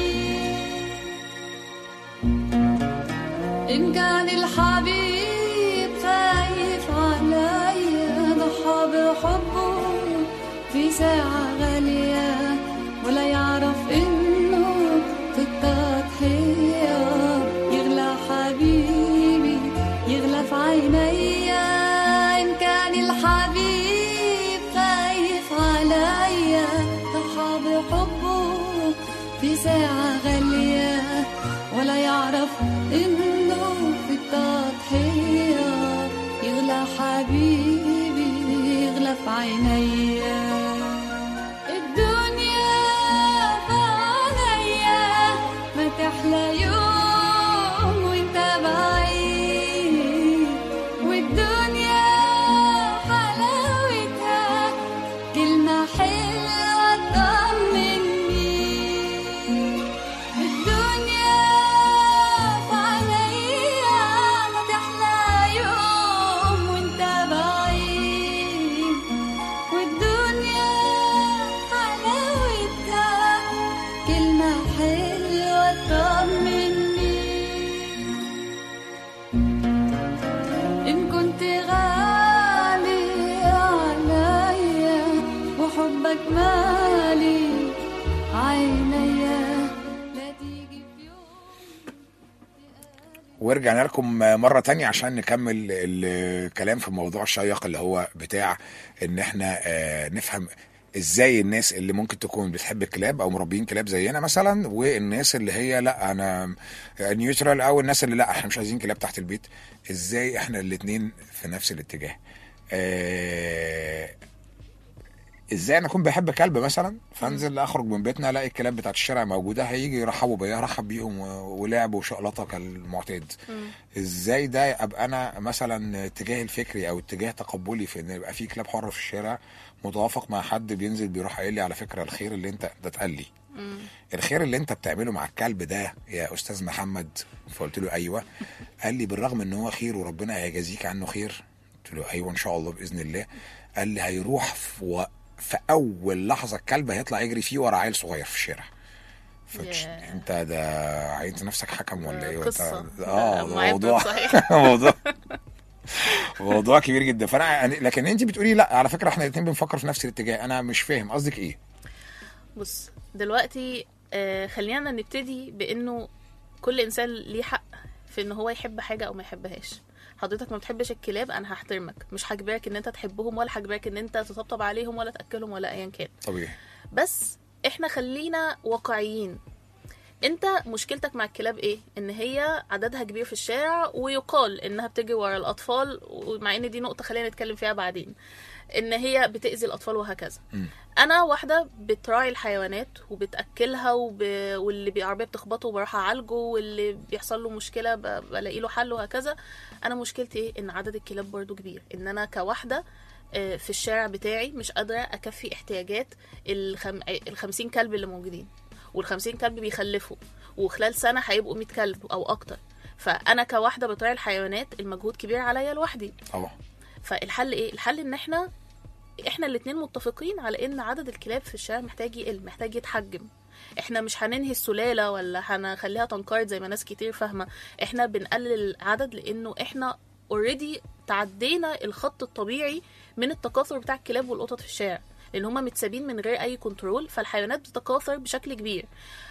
إن كان الحبيب خايف عليا ضحى بحبه في ساعة غالية ولا يعرف إنه في التضحية يغلى حبيبي يغلى في عينيا إن كان الحبيب خايف عليا ضحى بحبه في ساعة حبيبي يغلى في عينيا الدنيا عليا ما تحلى يوم وانت بعيد والدنيا حلاوتها كلمة حلوة تطمني الدنيا عليا ما تحلى يوم وانت بعيد والدنيا حلاوتها كلمة حلوة تطمني إن كنت غالي عليا وحبك مالي عينيا لا تيجي في يوم ورجعنا لكم مرة تانية عشان نكمل الكلام في موضوع الشيق اللي هو بتاع ان احنا آه، نفهم ازاي الناس اللي ممكن تكون بتحب الكلاب او مربين كلاب زينا مثلا والناس اللي هي لا انا نيوترال او الناس اللي لا احنا مش عايزين كلاب تحت البيت ازاي احنا الاتنين في نفس الاتجاه آه، ازاي انا اكون بحب كلب مثلا فانزل اخرج من بيتنا الاقي الكلاب بتاعت الشارع موجوده هيجي يرحبوا بيا ارحب بيهم و- ولعب وشقلطه كالمعتاد ازاي ده ابقى انا مثلا اتجاهي الفكري او اتجاه تقبلي في ان يبقى في كلاب حره في الشارع متوافق مع حد بينزل بيروح قايل لي على فكره الخير اللي انت ده اتقال لي الخير اللي انت بتعمله مع الكلب ده يا استاذ محمد فقلت له ايوه قال لي بالرغم ان هو خير وربنا هيجازيك عنه خير قلت له ايوه ان شاء الله باذن الله قال لي هيروح في, و... في اول لحظه الكلب هيطلع يجري فيه ورا عيل صغير في الشارع فتش... ياه. انت ده عينت نفسك حكم ولا ايه وانت قصة. اه ده ده معبر موضوع صحيح. موضوع موضوع كبير جدا فانا يعني لكن انت بتقولي لا على فكره احنا الاثنين بنفكر في نفس الاتجاه انا مش فاهم قصدك ايه بص دلوقتي آه خلينا نبتدي بانه كل انسان ليه حق في ان هو يحب حاجه او ما يحبهاش حضرتك ما بتحبش الكلاب انا هحترمك مش هجبرك ان انت تحبهم ولا هجبرك ان انت تطبطب عليهم ولا تاكلهم ولا ايا كان طبيعي بس احنا خلينا واقعيين انت مشكلتك مع الكلاب ايه ان هي عددها كبير في الشارع ويقال انها بتجري ورا الاطفال ومع ان دي نقطه خلينا نتكلم فيها بعدين ان هي بتاذي الاطفال وهكذا مم. انا واحده بتراعي الحيوانات وبتاكلها وب... واللي بعربيه بتخبطه بروح اعالجه واللي بيحصل له مشكله ب... بلاقي له حل وهكذا انا مشكلتي ايه ان عدد الكلاب برضو كبير ان انا كواحده آه، في الشارع بتاعي مش قادره اكفي احتياجات الخم... الخمسين كلب اللي موجودين والخمسين كلب بيخلفوا وخلال سنه هيبقوا 100 كلب او اكتر فانا كواحده بتراعي الحيوانات المجهود كبير عليا لوحدي طبعا فالحل ايه الحل ان احنا احنا الاتنين متفقين على ان عدد الكلاب في الشارع محتاج يقل محتاج يتحجم احنا مش هننهي السلالة ولا هنخليها تنقرض زي ما ناس كتير فاهمة احنا بنقلل العدد لانه احنا اوريدي تعدينا الخط الطبيعي من التكاثر بتاع الكلاب والقطط في الشارع لان هما متسابين من غير اي كنترول فالحيوانات بتتكاثر بشكل كبير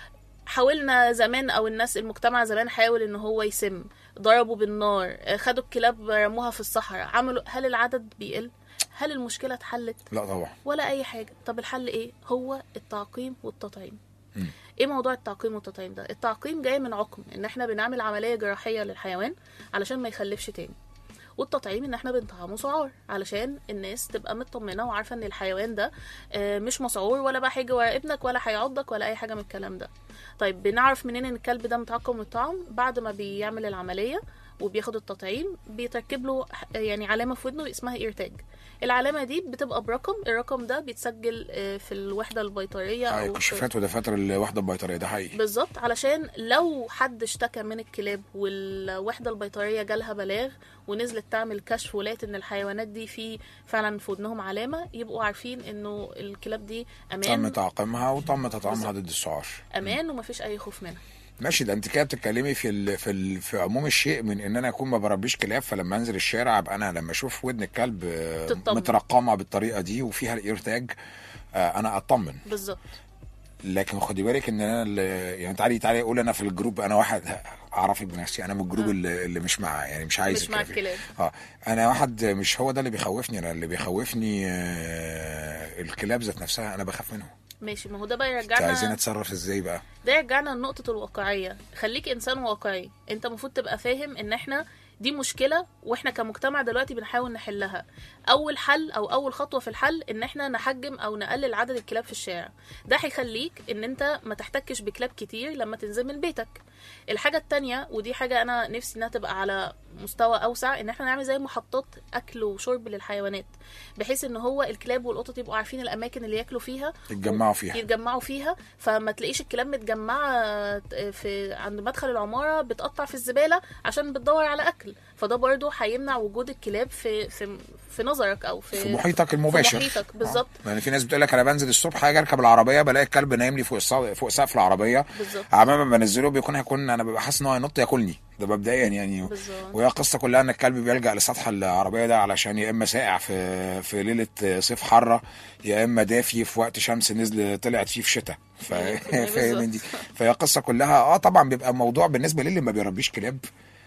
حاولنا زمان او الناس المجتمع زمان حاول ان هو يسم ضربوا بالنار آه، خدوا الكلاب رموها في الصحراء عملوا هل العدد بيقل هل المشكله اتحلت لا طبعا ولا اي حاجه طب الحل ايه هو التعقيم والتطعيم مم. ايه موضوع التعقيم والتطعيم ده التعقيم جاي من عقم ان احنا بنعمل عمليه جراحيه للحيوان علشان ما يخلفش تاني والتطعيم ان احنا بنطعمه سعار علشان الناس تبقى مطمنه وعارفه ان الحيوان ده آه، مش مسعور ولا بقى هيجي ورا ابنك ولا هيعضك ولا اي حاجه من الكلام ده طيب بنعرف منين ان الكلب ده متعقم ومطعم بعد ما بيعمل العمليه وبياخد التطعيم بيتركب له ح- يعني علامه في ودنه اسمها ايرتاج العلامه دي بتبقى برقم الرقم ده بيتسجل آه، في الوحده البيطريه هاي او في- كشافات ودفاتر الوحده البيطريه ده حقيقي بالظبط علشان لو حد اشتكى من الكلاب والوحده البيطريه جالها بلاغ ونزلت تعمل كشف ولقت ان الحيوانات دي في فعلا في ودنهم علامه يبقوا عارفين انه الكلاب دي تم امان تعقيمها وتم تطعيمها بالظبط. ضد السعار امان ومفيش اي خوف منها ماشي ده انت كده بتتكلمي في ال... في ال... في عموم الشيء من ان انا اكون ما بربيش كلاب فلما انزل الشارع ابقى انا لما اشوف ودن الكلب آه، تطمن. مترقمه بالطريقه دي وفيها الايرتاج آه، انا اطمن بالظبط لكن خدي بالك ان انا اللي يعني تعالي تعالي اقول انا في الجروب انا واحد اعرفك بنفسي انا من الجروب آه. اللي, اللي مش مع يعني مش عايز مش مع الكلاب. الكلاب اه انا واحد مش هو ده اللي بيخوفني انا اللي بيخوفني آه الكلاب ذات نفسها انا بخاف منهم ماشي ما هو ده بقى انت عايزين يرجعنا اتصرف ازاي بقى ده يرجعنا لنقطة الواقعية خليك إنسان واقعي أنت المفروض تبقى فاهم إن إحنا دي مشكله واحنا كمجتمع دلوقتي بنحاول نحلها اول حل او اول خطوه في الحل ان احنا نحجم او نقلل عدد الكلاب في الشارع ده هيخليك ان انت ما تحتكش بكلاب كتير لما تنزل من بيتك الحاجه التانية ودي حاجه انا نفسي انها تبقى على مستوى اوسع ان احنا نعمل زي محطات اكل وشرب للحيوانات بحيث ان هو الكلاب والقطط يبقوا عارفين الاماكن اللي ياكلوا فيها يتجمعوا فيها. يتجمعوا فيها فما تلاقيش الكلاب متجمعه في عند مدخل العماره بتقطع في الزباله عشان بتدور على اكل فده برضو هيمنع وجود الكلاب في في في نظرك او في في محيطك المباشر في محيطك بالظبط آه. يعني في ناس بتقول لك انا بنزل الصبح اجي اركب العربيه بلاقي الكلب نايم لي فوق الص- فوق سقف العربيه بالظبط. عمال ما بنزله بيكون هيكون انا ببقى حاسس ان هو هينط ياكلني ده مبدئيا يعني بالظبط. وهي القصه كلها ان الكلب بيلجا لسطح العربيه ده علشان يا اما ساقع في في ليله صيف حاره يا اما دافي في وقت شمس نزل طلعت فيه في شتاء ف... أيوة، فهي من دي بالظبط. فهي القصه كلها اه طبعا بيبقى موضوع بالنسبه للي ما بيربيش كلاب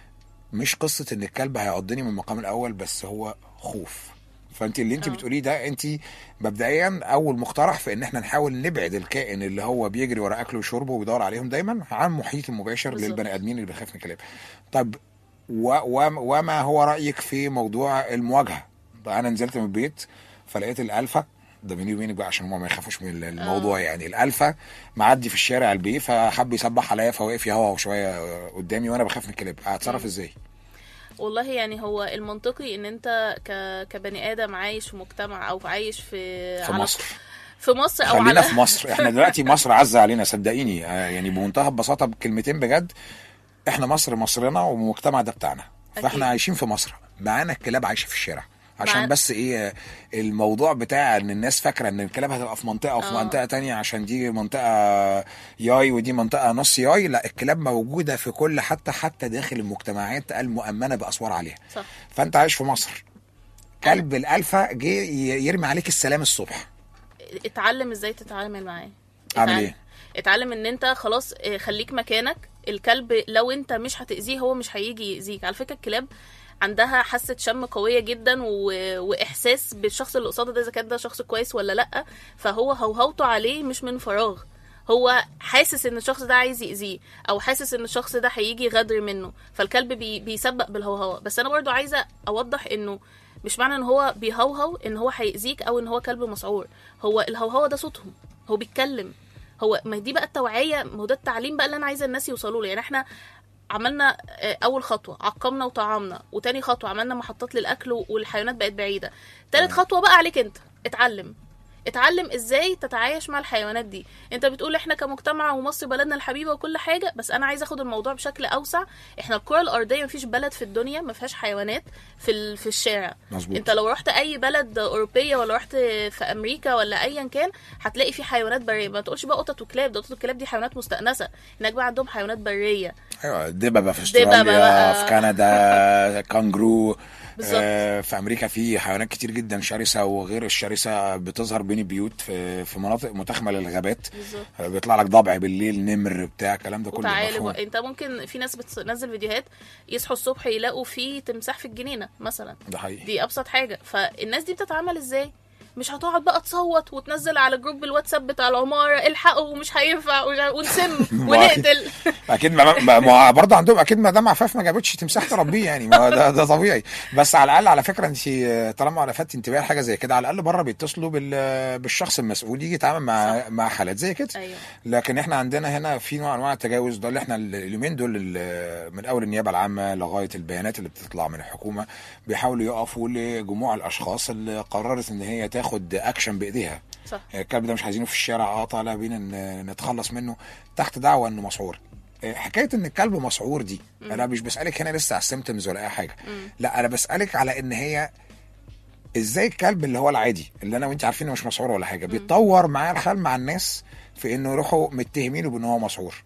مش قصه ان الكلب هيعضني من المقام الاول بس هو خوف فانت اللي انت آه. بتقوليه ده انت مبدئيا اول مقترح في ان احنا نحاول نبعد الكائن اللي هو بيجري ورا اكله وشربه وبيدور عليهم دايما عن المحيط المباشر بالظبط. للبني ادمين اللي بيخاف من الكلاب طب و و وما هو رايك في موضوع المواجهه طيب انا نزلت من البيت فلقيت الالفا ده بيني وبينك بقى عشان هم ما يخافوش من الموضوع يعني الالفا معدي في الشارع البيه فحب يسبح عليا فوقف يهوى شويه قدامي وانا بخاف من الكلاب هتصرف ازاي؟ والله يعني هو المنطقي ان انت ك... كبني ادم عايش في مجتمع او عايش في في على- مصر في مصر او خلينا على في مصر احنا دلوقتي مصر عزة علينا صدقيني آه، يعني بمنتهى البساطه بكلمتين بجد احنا مصر مصرنا والمجتمع ده بتاعنا فاحنا أكيد. عايشين في مصر معانا الكلاب عايشه في الشارع عشان معانا- بس ايه آه، الموضوع بتاع ان الناس فاكره ان الكلاب هتبقى في منطقه وفي آه. منطقه تانية عشان دي منطقه ياي ودي منطقه نص ياي لا الكلاب موجوده في كل حتى حتى داخل المجتمعات المؤمنه باسوار عليها صح فانت عايش في مصر كلب الالفا جه ي- يرمي عليك السلام الصبح اتعلم ازاي تتعامل معاه أعمل اتعلم- إيه؟ اتعلم ان انت خلاص اه، خليك مكانك الكلب لو انت مش هتأذيه هو مش هيجي يأذيك على فكرة الكلاب عندها حاسة شم قوية جدا و... وإحساس بالشخص اللي قصاده ده إذا كان ده شخص كويس ولا لأ فهو هوهوته عليه مش من فراغ هو حاسس ان الشخص ده عايز يأذيه او حاسس ان الشخص ده هيجي يغدر منه فالكلب بي... بيسبق بالهوهوة بس انا برضو عايزة اوضح انه مش معنى ان هو بيهوهو ان هو هيأذيك او ان هو كلب مسعور هو الهوهوة ده صوتهم هو بيتكلم هو ما دي بقى التوعيه ما هو ده التعليم بقى اللي انا عايزه الناس يوصلوا له يعني احنا عملنا آه، اول خطوه عقمنا وطعمنا وتاني خطوه عملنا محطات للاكل والحيوانات بقت بعيده تالت خطوه بقى عليك انت اتعلم اتعلم ازاي تتعايش مع الحيوانات دي انت بتقول احنا كمجتمع ومصر بلدنا الحبيبه وكل حاجه بس انا عايزه اخد الموضوع بشكل اوسع احنا الكره الارضيه مفيش بلد في الدنيا ما فيهاش حيوانات في ال- في الشارع مظبوط. انت لو رحت اي بلد اوروبيه ولا رحت في امريكا ولا ايا كان هتلاقي في حيوانات بريه ما تقولش بقى قطط وكلاب ده قطط وكلاب دي حيوانات مستأنسه هناك بقى عندهم حيوانات بريه ايوه دببه في دببة استراليا بقى. في كندا كانجرو بالظبط. آه، في امريكا في حيوانات كتير جدا شرسه وغير الشرسه بتظهر بين البيوت في في مناطق متخمه للغابات بالظبط. آه، بيطلع لك ضبع بالليل نمر بتاع الكلام ده كله وتعالب مفهوم. انت ممكن في ناس بتنزل فيديوهات يصحوا الصبح يلاقوا في تمساح في الجنينه مثلا ده حقيقي دي ابسط حاجه فالناس دي بتتعامل ازاي مش هتقعد بقى تصوت وتنزل على جروب الواتساب بتاع العماره الحقوا ومش هينفع ومش- ونسم ونقتل اكيد ما ما- ما برضه عندهم اكيد مدام عفاف ما جابتش تمساح تربيه يعني ما ده, ده طبيعي بس على الاقل على فكره انت طالما لفتت انتباه لحاجه زي كده على الاقل بره بيتصلوا بال- بالشخص المسؤول يجي يتعامل مع صح. مع حالات زي كده ايوه لكن احنا عندنا هنا في نوع انواع التجاوز ده اللي احنا ال- اليومين دول ال- من اول النيابه العامه لغايه البيانات اللي بتطلع من الحكومه بيحاولوا يقفوا لجموع الاشخاص اللي قررت ان هي تاخد اكشن بايديها صح الكلب ده مش عايزينه في الشارع اه طالع بينا ن- نتخلص منه تحت دعوى انه مسعور آه، حكايه ان الكلب مسعور دي انا مش بسالك هنا لسه على السيمتومز ولا اي حاجه لا انا بسالك على ان هي ازاي الكلب اللي هو العادي اللي انا وانت عارفين إنه مش مسعور ولا حاجه بيتطور معاه الحال مع الناس في انه يروحوا متهمينه بان هو مسعور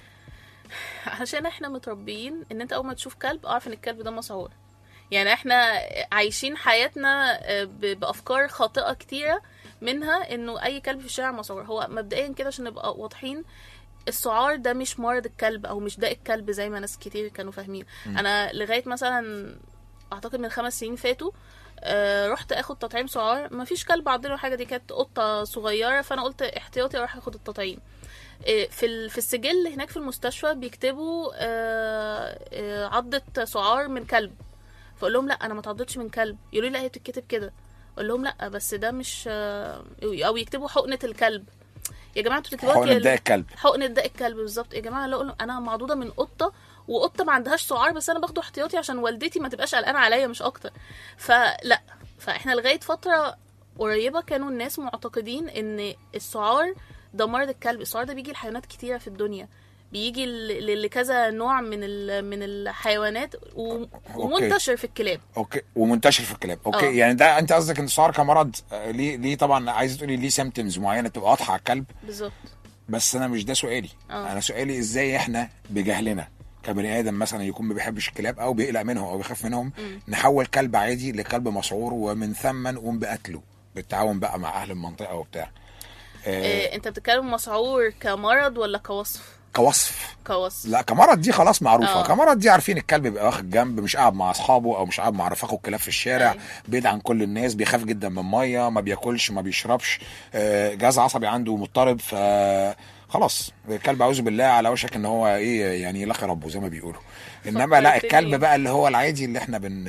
عشان احنا متربيين ان انت اول ما تشوف كلب اعرف ان الكلب ده مسعور يعني احنا عايشين حياتنا آه، ب- بافكار خاطئه كتيره منها انه اي كلب في الشارع مسعور هو مبدئيا كده عشان نبقى واضحين السعار ده مش مرض الكلب او مش داء الكلب زي ما ناس كتير كانوا فاهمين انا لغايه مثلا اعتقد من خمس سنين فاتوا آه رحت اخد تطعيم سعار مفيش كلب عضني ولا حاجه دي كانت قطه صغيره فانا قلت احتياطي اروح اخد التطعيم إيه، في ال- في السجل هناك في المستشفى بيكتبوا آه، آه، عضة سعار من كلب فاقول لهم لا انا ما اتعضتش من كلب يقولوا لي لا هي بتتكتب كده اقول لهم لا بس ده مش آه، او يكتبوا حقنة الكلب يا جماعه انتوا بتكتبوها حقن كده داء الكلب حقنة داء الكلب بالظبط يا جماعه لا أقول انا معضوضه من قطه وقطه ما عندهاش سعار بس انا باخده احتياطي عشان والدتي ما تبقاش قلقانه عليا مش اكتر فلا فاحنا لغايه فتره قريبه كانوا الناس معتقدين ان السعار ده مرض الكلب السعار ده بيجي لحيوانات كتيره في الدنيا بيجي ل- ل- لكذا نوع من ال- من الحيوانات و- ومنتشر في الكلاب اوكي ومنتشر في الكلاب اوكي آه. يعني ده انت قصدك ان السعار كمرض آه، ليه ليه طبعا عايز تقولي ليه سيمتومز معينه تبقى واضحه على الكلب بالظبط بس انا مش ده سؤالي آه. انا سؤالي ازاي احنا بجهلنا كبني ادم مثلا يكون ما بيحبش الكلاب او بيقلق منهم او بيخاف منهم نحول كلب عادي لكلب مسعور ومن ثم نقوم بقتله بالتعاون بقى مع اهل المنطقه وبتاع آه إيه انت بتتكلم مسعور كمرض ولا كوصف كوصف كوصف لا كمرض دي خلاص معروفه آه. كمرض دي عارفين الكلب بيبقى واخد جنب مش قاعد مع اصحابه او مش قاعد مع رفاقه الكلاب في الشارع أيوة. بعيد عن كل الناس بيخاف جدا من ميه ما بياكلش ما بيشربش آه، جهاز عصبي عنده مضطرب ف خلاص الكلب اعوذ بالله على وشك ان هو ايه يعني يلاقي ربه زي ما بيقولوا انما لا فكرتني. الكلب بقى اللي هو العادي اللي احنا بن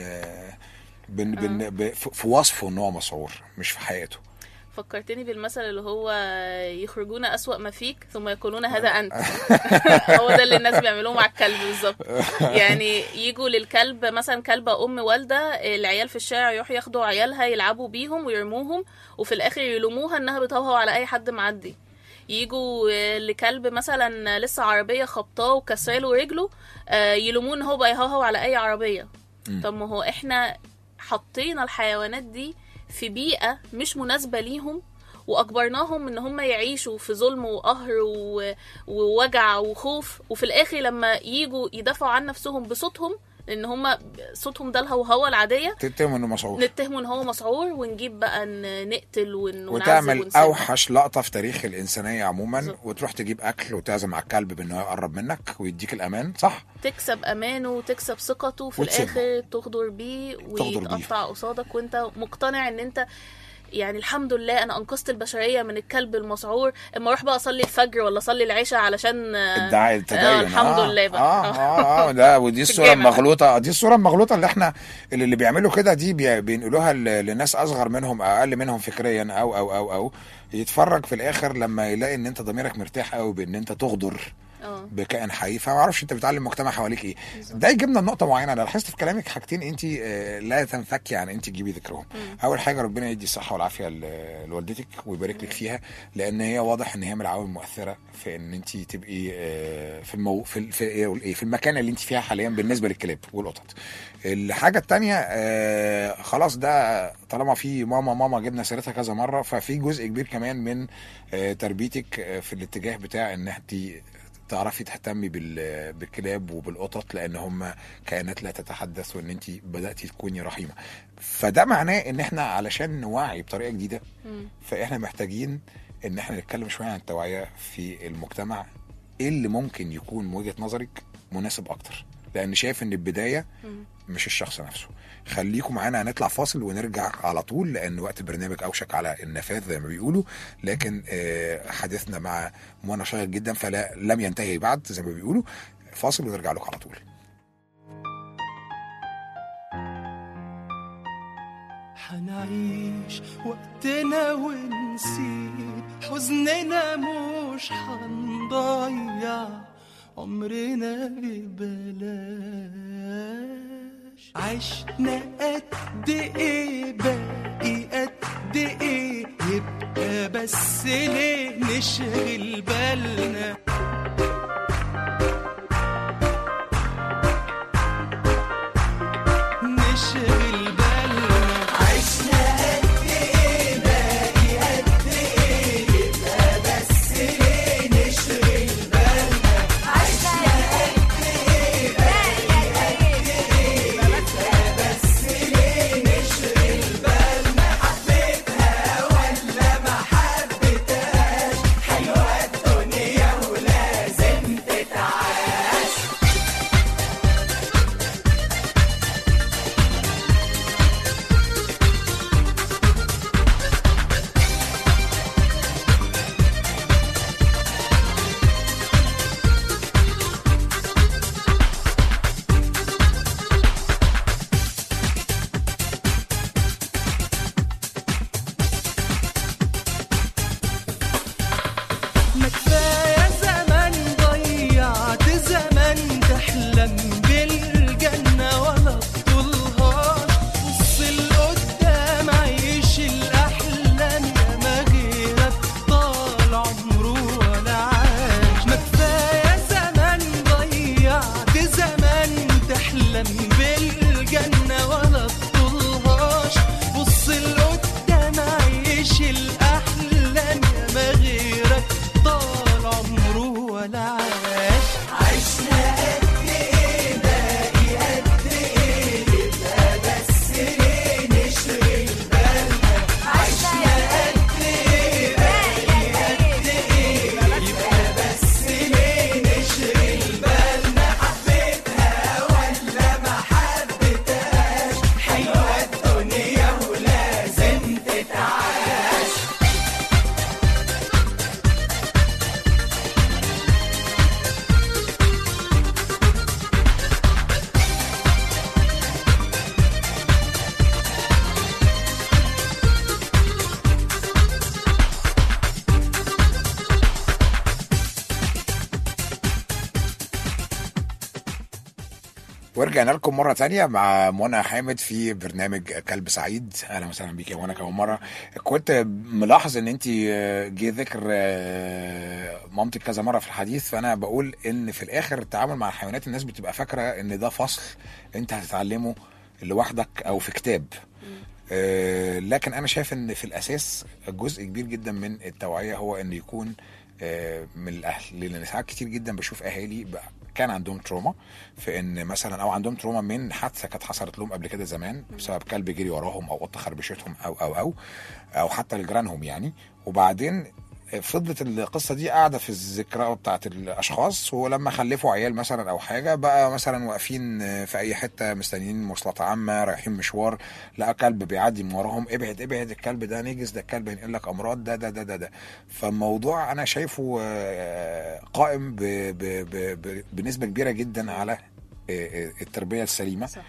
بن, بن ب- في في وصفه ان هو مسعور مش في حقيقته فكرتني بالمثل اللي هو يخرجون أسوأ ما فيك ثم يقولون هذا أنت هو ده اللي الناس بيعملوه مع الكلب بالظبط يعني يجوا للكلب مثلا كلبة أم والدة العيال في الشارع يروحوا ياخدوا عيالها يلعبوا بيهم ويرموهم وفي الآخر يلوموها إنها بتهوهو على أي حد معدي يجوا لكلب مثلا لسه عربية خبطاه وكسراله رجله آه، يلوموه إن هو بيهوهو على أي عربية طب ما هو إحنا حطينا الحيوانات دي في بيئة مش مناسبة ليهم واجبرناهم ان هم يعيشوا في ظلم وقهر و... ووجع وخوف وفي الاخر لما يجوا يدافعوا عن نفسهم بصوتهم لان هم صوتهم ده الهوهوه العاديه تتهم انه مسعور نتهمه ان هو مسعور ونجيب بقى ن- نقتل ون... ونعذب وتعمل ونسيب. اوحش لقطه في تاريخ الانسانيه عموما بالظبط. وتروح تجيب اكل وتعزم على الكلب بانه يقرب منك ويديك الامان صح تكسب امانه وتكسب ثقته في وتسيبه. الاخر تغدر بيه تغدر بيه. ويتقطع قصادك وانت مقتنع ان انت يعني الحمد لله انا انقذت البشريه من الكلب المسعور اما اروح بقى اصلي الفجر ولا اصلي العشاء علشان آه، ادعاء التدين آه الحمد آه لله بقى اه اه, آه ده ودي الصوره الجامع. المغلوطه دي الصوره المغلوطه اللي احنا اللي, اللي بيعملوا كده دي بي- بينقلوها ل- لناس اصغر منهم او اقل منهم فكريا او او او او يتفرج في الاخر لما يلاقي ان انت ضميرك مرتاح قوي بان انت تغدر اه بكائن حي فما اعرفش انت بتعلم المجتمع حواليك ايه ده يجيبنا لنقطه معينه انا لاحظت في كلامك حاجتين انت آه، لا تنفكي عن انت تجيبي ذكرهم اول حاجه ربنا يدي الصحه والعافيه ل- لوالدتك ويبارك لك فيها لان هي واضح ان هي من العوامل المؤثره في ان انت تبقي آه، في المو في ال- في إيه أقول إيه؟ في المكان اللي انت فيها حاليا بالنسبه للكلاب والقطط الحاجه الثانيه خلاص ده طالما في ماما ماما جبنا سيرتها كذا مره ففي جزء كبير كمان من آه، تربيتك آه، في الاتجاه بتاع ان انت تعرفي تهتمي بال- بالكلاب وبالقطط لان هم كائنات لا تتحدث وان انت بداتي تكوني رحيمه فده معناه ان احنا علشان نوعي بطريقه جديده مم. فاحنا محتاجين ان احنا نتكلم شويه عن التوعيه في المجتمع ايه اللي ممكن يكون من وجهه نظرك مناسب اكتر لان شايف ان البدايه مم. مش الشخص نفسه خليكم معانا هنطلع فاصل ونرجع على طول لان وقت البرنامج اوشك على النفاذ زي ما بيقولوا لكن آه، حديثنا مع منى شيق جدا فلا لم ينتهي بعد زي ما بيقولوا فاصل ونرجع لكم على طول حنعيش وقتنا ونسيب حزننا مش حنضيع عمرنا ببلاش عشنا قد ايه باقي قد ايه يبقى بس ليه نشغل بالنا نشغل بالنا عشنا قد ايه باقي قد ايه يبقى بس ليه نشغل بالنا عشنا قد ايه باقي قد ايه يبقى بس ليه ورجعنا لكم مرة تانية مع منى حامد في برنامج كلب سعيد أهلا وسهلا بيك يا منى كمان مرة كنت ملاحظ إن أنت جه ذكر آه، مامتك كذا مرة في الحديث فأنا بقول إن في الآخر التعامل مع الحيوانات الناس بتبقى فاكرة إن ده فصل أنت هتتعلمه لوحدك أو في كتاب آه، لكن انا شايف ان في الاساس جزء كبير جدا من التوعيه هو ان يكون آه، من الاهل لان ساعات كتير جدا بشوف اهالي بقى كان عندهم تروما في ان مثلا او عندهم تروما من حادثه كانت حصلت لهم قبل كده زمان بسبب كلب جري وراهم او قطه خربشتهم او او او او حتى لجيرانهم يعني وبعدين فضلت القصه دي قاعده في الذكرى بتاعت الاشخاص ولما خلفوا عيال مثلا او حاجه بقى مثلا واقفين في اي حته مستنيين مواصلات عامه رايحين مشوار لقى كلب بيعدي من وراهم ابعد ابعد الكلب ده نجس ده الكلب هينقل لك امراض ده ده ده ده, ده. فالموضوع انا شايفه آه، قائم ب ب ب ب بنسبه كبيره جدا على آه، آه، التربيه السليمه صح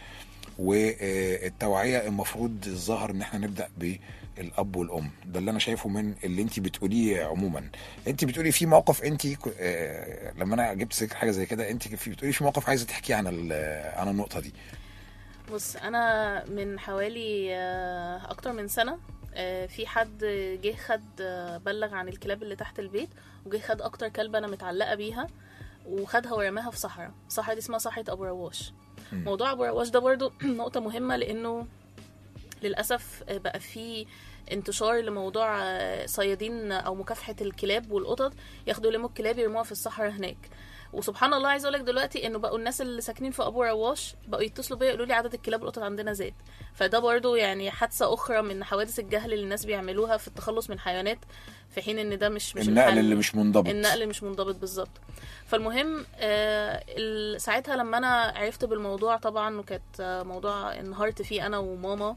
والتوعيه المفروض الظاهر ان احنا نبدا بالاب والام ده اللي انا شايفه من اللي انت بتقوليه عموما انت بتقولي في موقف انت ك- آه، لما انا جبت سيره حاجه زي كده انت في بتقولي في موقف عايزه تحكي عن ال- عن النقطه دي بص انا من حوالي آه، اكتر من سنه آه، في حد جه خد آه، بلغ عن الكلاب اللي تحت البيت وجه خد اكتر كلبه انا متعلقه بيها وخدها ورماها في صحراء الصحراء دي اسمها صحراء ابو رواش موضوع ابو رواش ده برضو نقطه مهمه لانه للاسف آه، بقى في انتشار لموضوع آه، صيادين او مكافحه الكلاب والقطط ياخدوا يلموا الكلاب يرموها في الصحراء هناك وسبحان الله عايز اقول لك دلوقتي انه بقوا الناس اللي ساكنين في ابو رواش بقوا يتصلوا بيا يقولوا لي عدد الكلاب والقطط عندنا زاد فده برضو يعني حادثه اخرى من حوادث الجهل اللي الناس بيعملوها في التخلص من حيوانات في حين ان ده مش مش النقل الحل. اللي مش منضبط النقل مش منضبط بالظبط فالمهم آه ال- ساعتها لما انا عرفت بالموضوع طبعا وكانت آه، موضوع انهارت فيه انا وماما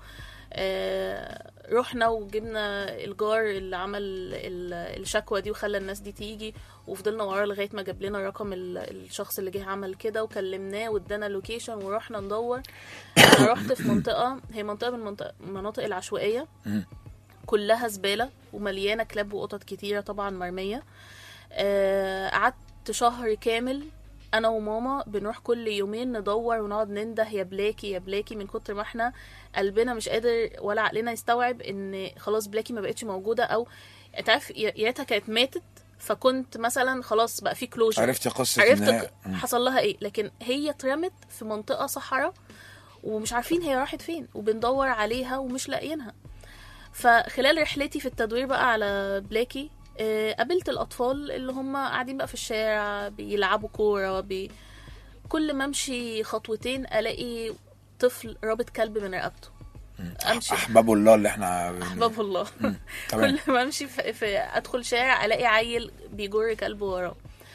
آه رحنا وجبنا الجار اللي عمل ال- الشكوى دي وخلى الناس دي تيجي وفضلنا وراه لغايه ما جاب لنا رقم ال- الشخص اللي جه عمل كده وكلمناه وادانا لوكيشن ورحنا ندور انا رحت في منطقه هي منطقه من منطقة المناطق العشوائيه مم. كلها زباله ومليانه كلاب وقطط كتيره طبعا مرميه آه، قعدت شهر كامل انا وماما بنروح كل يومين ندور ونقعد ننده يا بلاكي يا بلاكي من كتر ما احنا قلبنا مش قادر ولا عقلنا يستوعب ان خلاص بلاكي ما بقتش موجوده او انت عارف يا يا ريتها كانت ماتت فكنت مثلا خلاص بقى في كلوجر عرفتي قصه عرفت إن هي- ك- حصل لها ايه لكن هي اترمت في منطقه صحراء ومش عارفين هي راحت فين وبندور عليها ومش لاقيينها فخلال رحلتي في التدوير بقى على بلاكي آه، قابلت الاطفال اللي هم قاعدين بقى في الشارع بيلعبوا كوره بي... كل ما امشي خطوتين الاقي طفل رابط كلب من رقبته امشي احباب الله اللي احنا بن- احباب الله تمام كل ما امشي في, في ادخل شارع الاقي عيل بيجر كلب وراه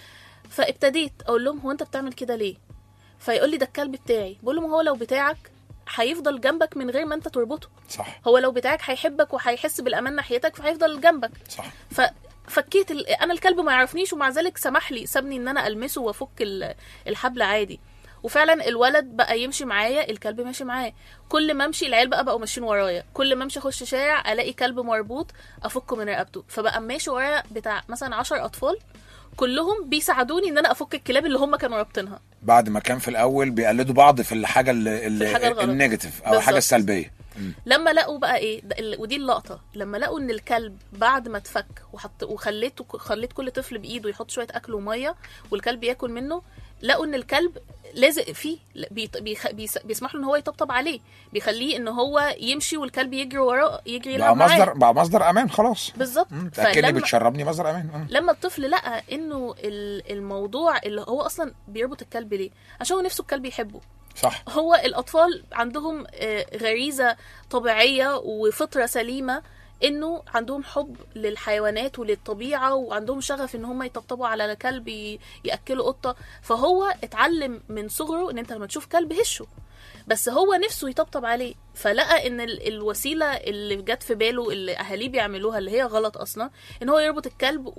فابتديت اقول لهم هو انت بتعمل كده ليه فيقول لي ده الكلب بتاعي بقول له ما هو لو بتاعك هيفضل جنبك من غير ما انت تربطه صح هو لو بتاعك هيحبك وهيحس بالامان ناحيتك فهيفضل جنبك صح ففكيت ال... انا الكلب ما يعرفنيش ومع ذلك سمح لي سابني ان انا المسه وافك ال- الحبل عادي وفعلا الولد بقى يمشي معايا الكلب ماشي معاه كل ما امشي العيال بقى بقوا ماشيين ورايا كل ما امشي اخش شارع الاقي كلب مربوط افكه من رقبته فبقى ماشي ورايا بتاع مثلا عشر اطفال كلهم بيساعدوني ان انا افك الكلاب اللي هم كانوا رابطينها بعد ما كان في الاول بيقلدوا بعض في الحاجه اللي اللي الحاجة الغلط. النيجاتيف او الحاجه بالظبط. السلبيه مم. لما لقوا بقى ايه ده ال- ودي اللقطه لما لقوا ان الكلب بعد ما اتفك وحط وخليته خليت كل طفل بايده يحط شويه اكل وميه والكلب ياكل منه لقوا ان الكلب لازق فيه بيط- بيخ... بيس... بيسمح له ان هو يطبطب عليه بيخليه ان هو يمشي والكلب يجري وراه يجري بقى يلعب معاه مصدر بقى مصدر امان خلاص بالظبط مم. تاكلني فلما بتشربني مصدر امان مم. لما الطفل لقى انه ال- الموضوع اللي هو اصلا بيربط الكلب ليه عشان هو نفسه الكلب يحبه صح هو الأطفال عندهم آه، غريزة طبيعية وفطرة سليمة انه عندهم حب للحيوانات وللطبيعه وعندهم شغف ان هم يطبطبوا على كلب ي- ياكلوا قطه فهو اتعلم من صغره ان انت لما تشوف كلب هشه بس هو نفسه يطبطب عليه فلقى ان ال- الوسيله اللي جت في باله اللي اهاليه بيعملوها اللي هي غلط اصلا ان هو يربط الكلب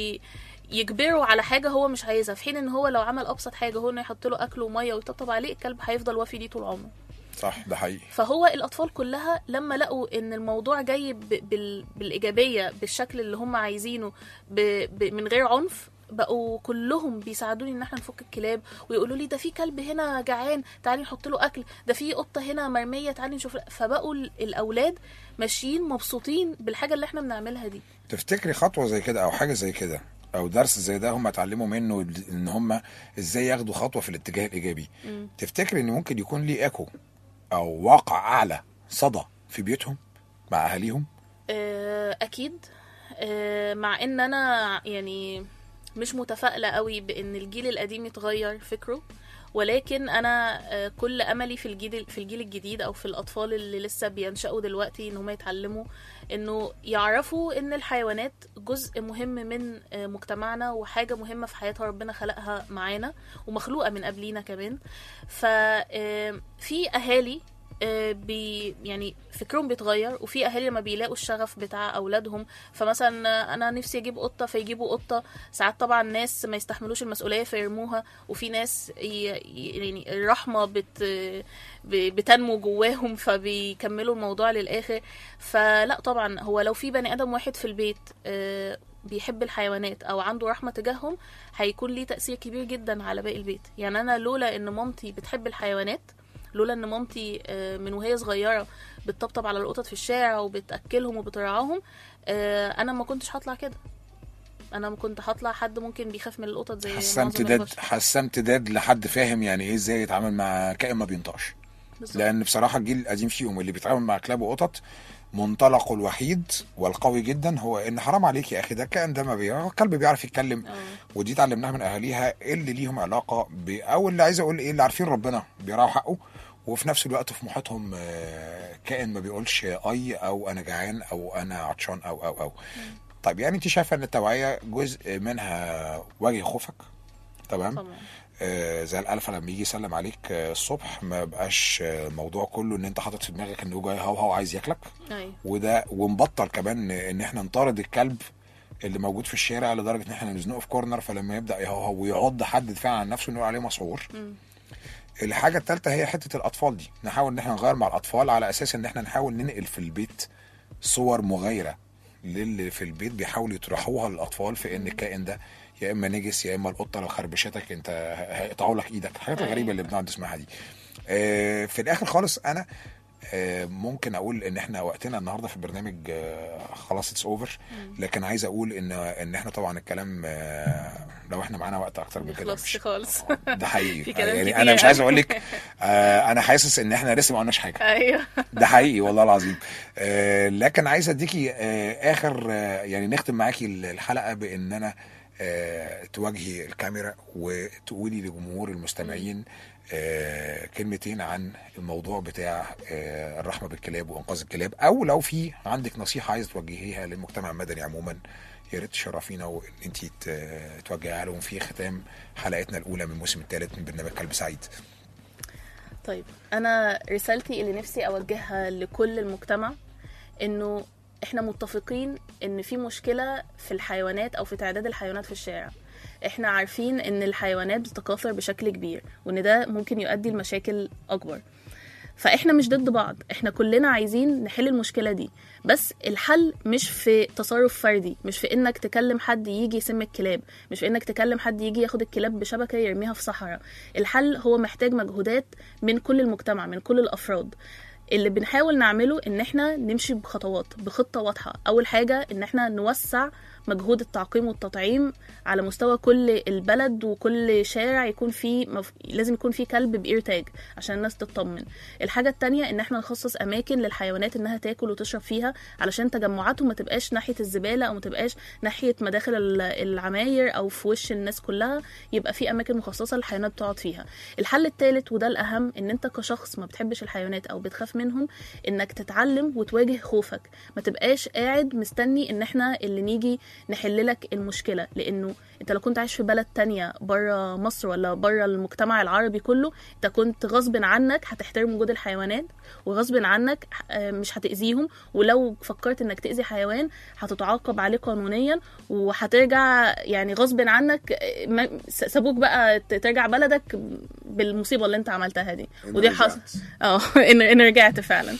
ويجبره على حاجه هو مش عايزها في حين ان هو لو عمل ابسط حاجه هو انه يحط له اكل وميه ويطبطب عليه الكلب هيفضل وافي ليه طول عمره صح ده حقيقي فهو الاطفال كلها لما لقوا ان الموضوع جاي ب- بال- بالايجابيه بالشكل اللي هم عايزينه ب... ب... من غير عنف بقوا كلهم بيساعدوني ان احنا نفك الكلاب ويقولوا لي ده في كلب هنا جعان تعالي نحط له اكل ده في قطه هنا مرميه تعالي نشوف فبقوا ال- الاولاد ماشيين مبسوطين بالحاجه اللي احنا بنعملها دي تفتكري خطوه زي كده او حاجه زي كده او درس زي ده هم اتعلموا منه ان هم ازاي ياخدوا خطوه في الاتجاه الايجابي تفتكري ان ممكن يكون ليه ايكو او واقع اعلى صدى في بيوتهم مع اهاليهم آه، اكيد آه، مع ان انا يعني مش متفائله قوي بان الجيل القديم يتغير فكره ولكن انا آه، كل املي في الجيل في الجيل الجديد او في الاطفال اللي لسه بينشأوا دلوقتي ان هم يتعلموا انه يعرفوا ان الحيوانات جزء مهم من آه، مجتمعنا وحاجه مهمه في حياتها ربنا خلقها معانا ومخلوقه من قبلينا كمان ففي اهالي آه، بي يعني فكرهم بيتغير وفي اهالي لما بيلاقوا الشغف بتاع اولادهم فمثلا آه، انا نفسي اجيب قطه فيجيبوا قطه ساعات طبعا ناس ما يستحملوش المسؤوليه فيرموها وفي ناس ي- ي- يعني الرحمه بت ب- بتنمو جواهم فبيكملوا الموضوع للاخر فلا طبعا هو لو في بني ادم واحد في البيت آه، بيحب الحيوانات او عنده رحمه تجاههم هيكون ليه تاثير كبير جدا على باقي البيت يعني انا لولا ان مامتي بتحب الحيوانات لولا ان مامتي آه، من وهي صغيره بتطبطب على القطط في الشارع وبتاكلهم وبترعاهم آه، انا ما كنتش هطلع كده انا ما كنت هطلع حد ممكن بيخاف من القطط زي حاسه معظم امتداد البشر. حاسه امتداد لحد فاهم يعني ايه ازاي يتعامل مع كائن ما بينطقش بالظبط. لان بصراحه الجيل القديم فيهم اللي بيتعامل مع كلاب وقطط منطلقه الوحيد والقوي جدا هو ان حرام عليك يا اخي ده الكائن ده ما بي... هو الكلب بيعرف يتكلم آه. ودي اتعلمناها من اهاليها اللي ليهم علاقه ب... او اللي عايز اقول ايه اللي عارفين ربنا بيراعوا حقه وفي نفس الوقت في محيطهم آه، كائن ما بيقولش اي او انا جعان او انا عطشان او او او طيب يعني انت شايفه ان التوعيه جزء منها وجه خوفك تمام طبعا آه، زي الالفا لما يجي يسلم عليك آه، الصبح ما بقاش آه، الموضوع كله ان انت حاطط في دماغك انه جاي هو عايز ياكلك ايوه وده ونبطل كمان ان احنا نطارد الكلب اللي موجود في الشارع لدرجه ان احنا نزنقه في كورنر فلما يبدا يهوهو ويعض حد دفاع عن نفسه نقول عليه مسعور مم. الحاجه الثالثه هي حته الاطفال دي نحاول ان احنا نغير مع الاطفال على اساس ان احنا نحاول ننقل في البيت صور مغايره للي في البيت بيحاولوا يطرحوها للاطفال في ان الكائن ده يا اما نجس يا اما القطه لو خربشتك انت هيقطعوا لك ايدك الحاجات الغريبه اللي بنقعد نسمعها دي آه، في الاخر خالص انا آه، ممكن اقول ان احنا وقتنا النهارده في البرنامج آه، خلاص اتس اوفر لكن عايز اقول ان ان احنا طبعا الكلام آه، لو احنا معانا وقت اكتر من كده مخلصش مش خالص ده حقيقي في كلام يعني كتير. انا مش عايز اقول لك آه، انا حاسس ان احنا لسه ما قلناش حاجه ايوه ده حقيقي والله العظيم آه، لكن عايز اديكي آه، اخر آه، يعني نختم معاكي الحلقه بان انا آه، تواجهي الكاميرا وتقولي لجمهور المستمعين آه، كلمتين عن الموضوع بتاع آه، الرحمه بالكلاب وانقاذ الكلاب او لو في عندك نصيحه عايز توجهيها للمجتمع المدني عموما يا ريت تشرفينا وان انت توجهيها لهم في ختام حلقتنا الاولى من الموسم الثالث من برنامج كلب سعيد طيب انا رسالتي اللي نفسي اوجهها لكل المجتمع انه احنا متفقين ان في مشكله في الحيوانات او في تعداد الحيوانات في الشارع احنا عارفين ان الحيوانات بتتكاثر بشكل كبير وان ده ممكن يؤدي لمشاكل اكبر فاحنا مش ضد بعض احنا كلنا عايزين نحل المشكله دي بس الحل مش في تصرف فردي مش في انك تكلم حد يجي يسم الكلاب مش في انك تكلم حد يجي ياخد الكلاب بشبكه يرميها في صحراء الحل هو محتاج مجهودات من كل المجتمع من كل الافراد اللي بنحاول نعمله ان احنا نمشي بخطوات بخطه واضحه اول حاجه ان احنا نوسع مجهود التعقيم والتطعيم على مستوى كل البلد وكل شارع يكون فيه مف... لازم يكون فيه كلب بإير تاج عشان الناس تطمن الحاجة التانية ان احنا نخصص اماكن للحيوانات انها تاكل وتشرب فيها علشان تجمعاتهم ما تبقاش ناحية الزبالة او ما تبقاش ناحية مداخل ال- العماير او في وش الناس كلها يبقى في اماكن مخصصة للحيوانات تقعد فيها الحل التالت وده الاهم ان انت كشخص ما بتحبش الحيوانات او بتخاف منهم انك تتعلم وتواجه خوفك ما تبقاش قاعد مستني ان احنا اللي نيجي نحل لك المشكله لانه انت لو كنت عايش في بلد تانية بره مصر ولا بره المجتمع العربي كله انت كنت غصب عنك هتحترم وجود الحيوانات وغصب عنك آه، مش هتأذيهم ولو فكرت انك تأذي حيوان هتتعاقب عليه قانونيا وهترجع يعني غصب عنك آه، ما- س- سابوك بقى ت- ترجع بلدك بالمصيبه اللي انت عملتها دي إن ودي رجعت. حصل اه ان ان رجعت فعلا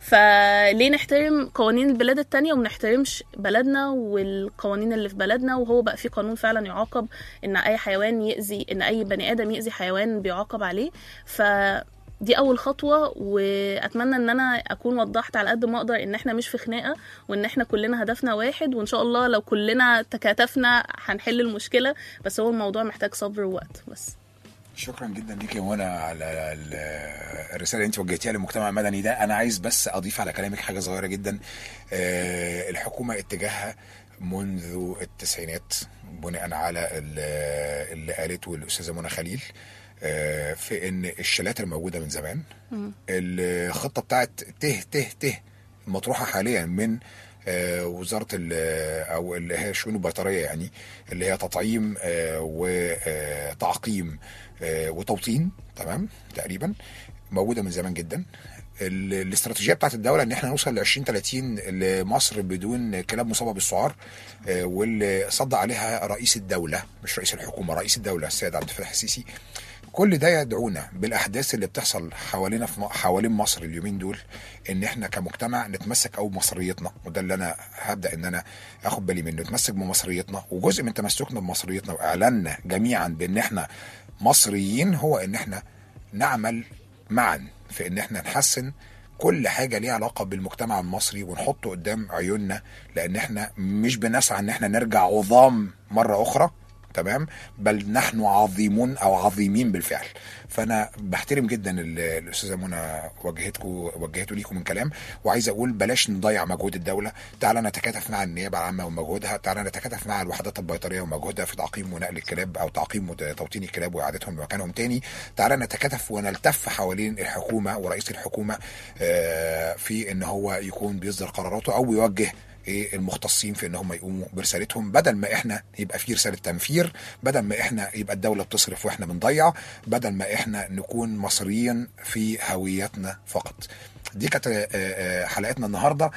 فليه نحترم قوانين البلاد التانية وما نحترمش بلدنا والقوانين اللي في بلدنا وهو بقى في قانون فعلا يعاقب ان اي حيوان يأذي ان اي بني ادم يأذي حيوان بيعاقب عليه ف دي اول خطوه واتمنى ان انا اكون وضحت على قد ما اقدر ان احنا مش في خناقه وان احنا كلنا هدفنا واحد وان شاء الله لو كلنا تكاتفنا هنحل المشكله بس هو الموضوع محتاج صبر ووقت بس شكرا جدا ليك يا منى على ال- الرساله اللي انت وجهتيها للمجتمع المدني ده انا عايز بس اضيف على كلامك حاجه صغيره جدا آه، الحكومه اتجاهها منذ التسعينات بناء على ال- اللي قالته الاستاذه منى خليل آه، في ان الشلات الموجوده من زمان الخطه بتاعت ته ته ته المطروحه حاليا من آه، وزاره ال- او اللي هي الشؤون البيطريه يعني اللي هي تطعيم آه، وتعقيم آه، وتوطين تمام تقريبا موجوده من زمان جدا ال- الاستراتيجيه بتاعت الدوله ان احنا نوصل ل 2030 لمصر بدون كلاب مصابه بالسعار آه، واللي صدى عليها رئيس الدوله مش رئيس الحكومه رئيس الدوله السيد عبد الفتاح السيسي كل ده يدعونا بالاحداث اللي بتحصل حوالينا في م- حوالين مصر اليومين دول ان احنا كمجتمع نتمسك او بمصريتنا وده اللي انا هبدا ان انا اخد بالي منه نتمسك بمصريتنا وجزء من تمسكنا بمصريتنا واعلاننا جميعا بان احنا مصريين هو ان احنا نعمل معا في ان احنا نحسن كل حاجة ليها علاقة بالمجتمع المصري ونحطه قدام عيوننا لأن احنا مش بنسعى ان احنا نرجع عظام مرة أخرى تمام بل نحن عظيمون او عظيمين بالفعل فانا بحترم جدا ال- الاستاذه منى وجهتكم وجهته ليكم من كلام وعايز اقول بلاش نضيع مجهود الدوله تعالى نتكاتف مع النيابه العامه ومجهودها تعالى نتكاتف مع الوحدات البيطريه ومجهودها في تعقيم ونقل الكلاب او تعقيم وتوطين الكلاب واعادتهم لمكانهم تاني تعالى نتكاتف ونلتف حوالين الحكومه ورئيس الحكومه آه، في ان هو يكون بيصدر قراراته او يوجه ايه المختصين في ان هم يقوموا برسالتهم بدل ما احنا يبقى في رساله تنفير بدل ما احنا يبقى الدوله بتصرف واحنا بنضيع بدل ما احنا نكون مصريين في هويتنا فقط دي كانت آه، آه، حلقتنا النهارده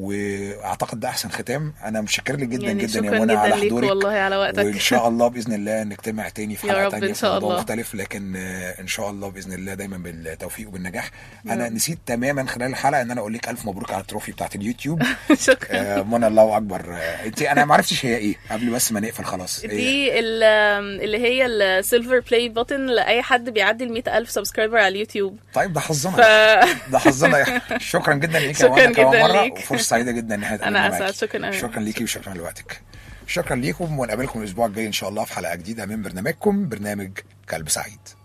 واعتقد ده احسن ختام انا مشكر لك جدا يعني جدا شكرا يا منى جدا على ليك حضورك والله على وقتك وان شاء الله باذن الله نجتمع تاني في يا حلقه رب تانيه إن في شاء موضوع الله. مختلف لكن آه، ان شاء الله باذن الله دايما بالتوفيق وبالنجاح يا انا رب. نسيت تماما خلال الحلقه ان انا اقول لك الف مبروك على التروفي بتاعت اليوتيوب شكرا آه، منى الله اكبر آه، انت انا ما عرفتش هي ايه قبل بس ما نقفل خلاص إيه؟ دي ال- اللي هي السيلفر بلاي بutton لاي حد بيعدي ال 100000 سبسكرايبر على اليوتيوب طيب ده ف حظنا ده حظنا شكرا جدا ليك يا شكراً منى كمان جداً مره ليك. وفرصه سعيده جدا ان احنا أنا اتقابلنا أسعد. معاكي. شكراً أوي. شكرا ليكي وشكرا لوقتك شكرا ليكم ونقابلكم الاسبوع الجاي ان شاء الله في حلقه جديده من برنامجكم برنامج كلب سعيد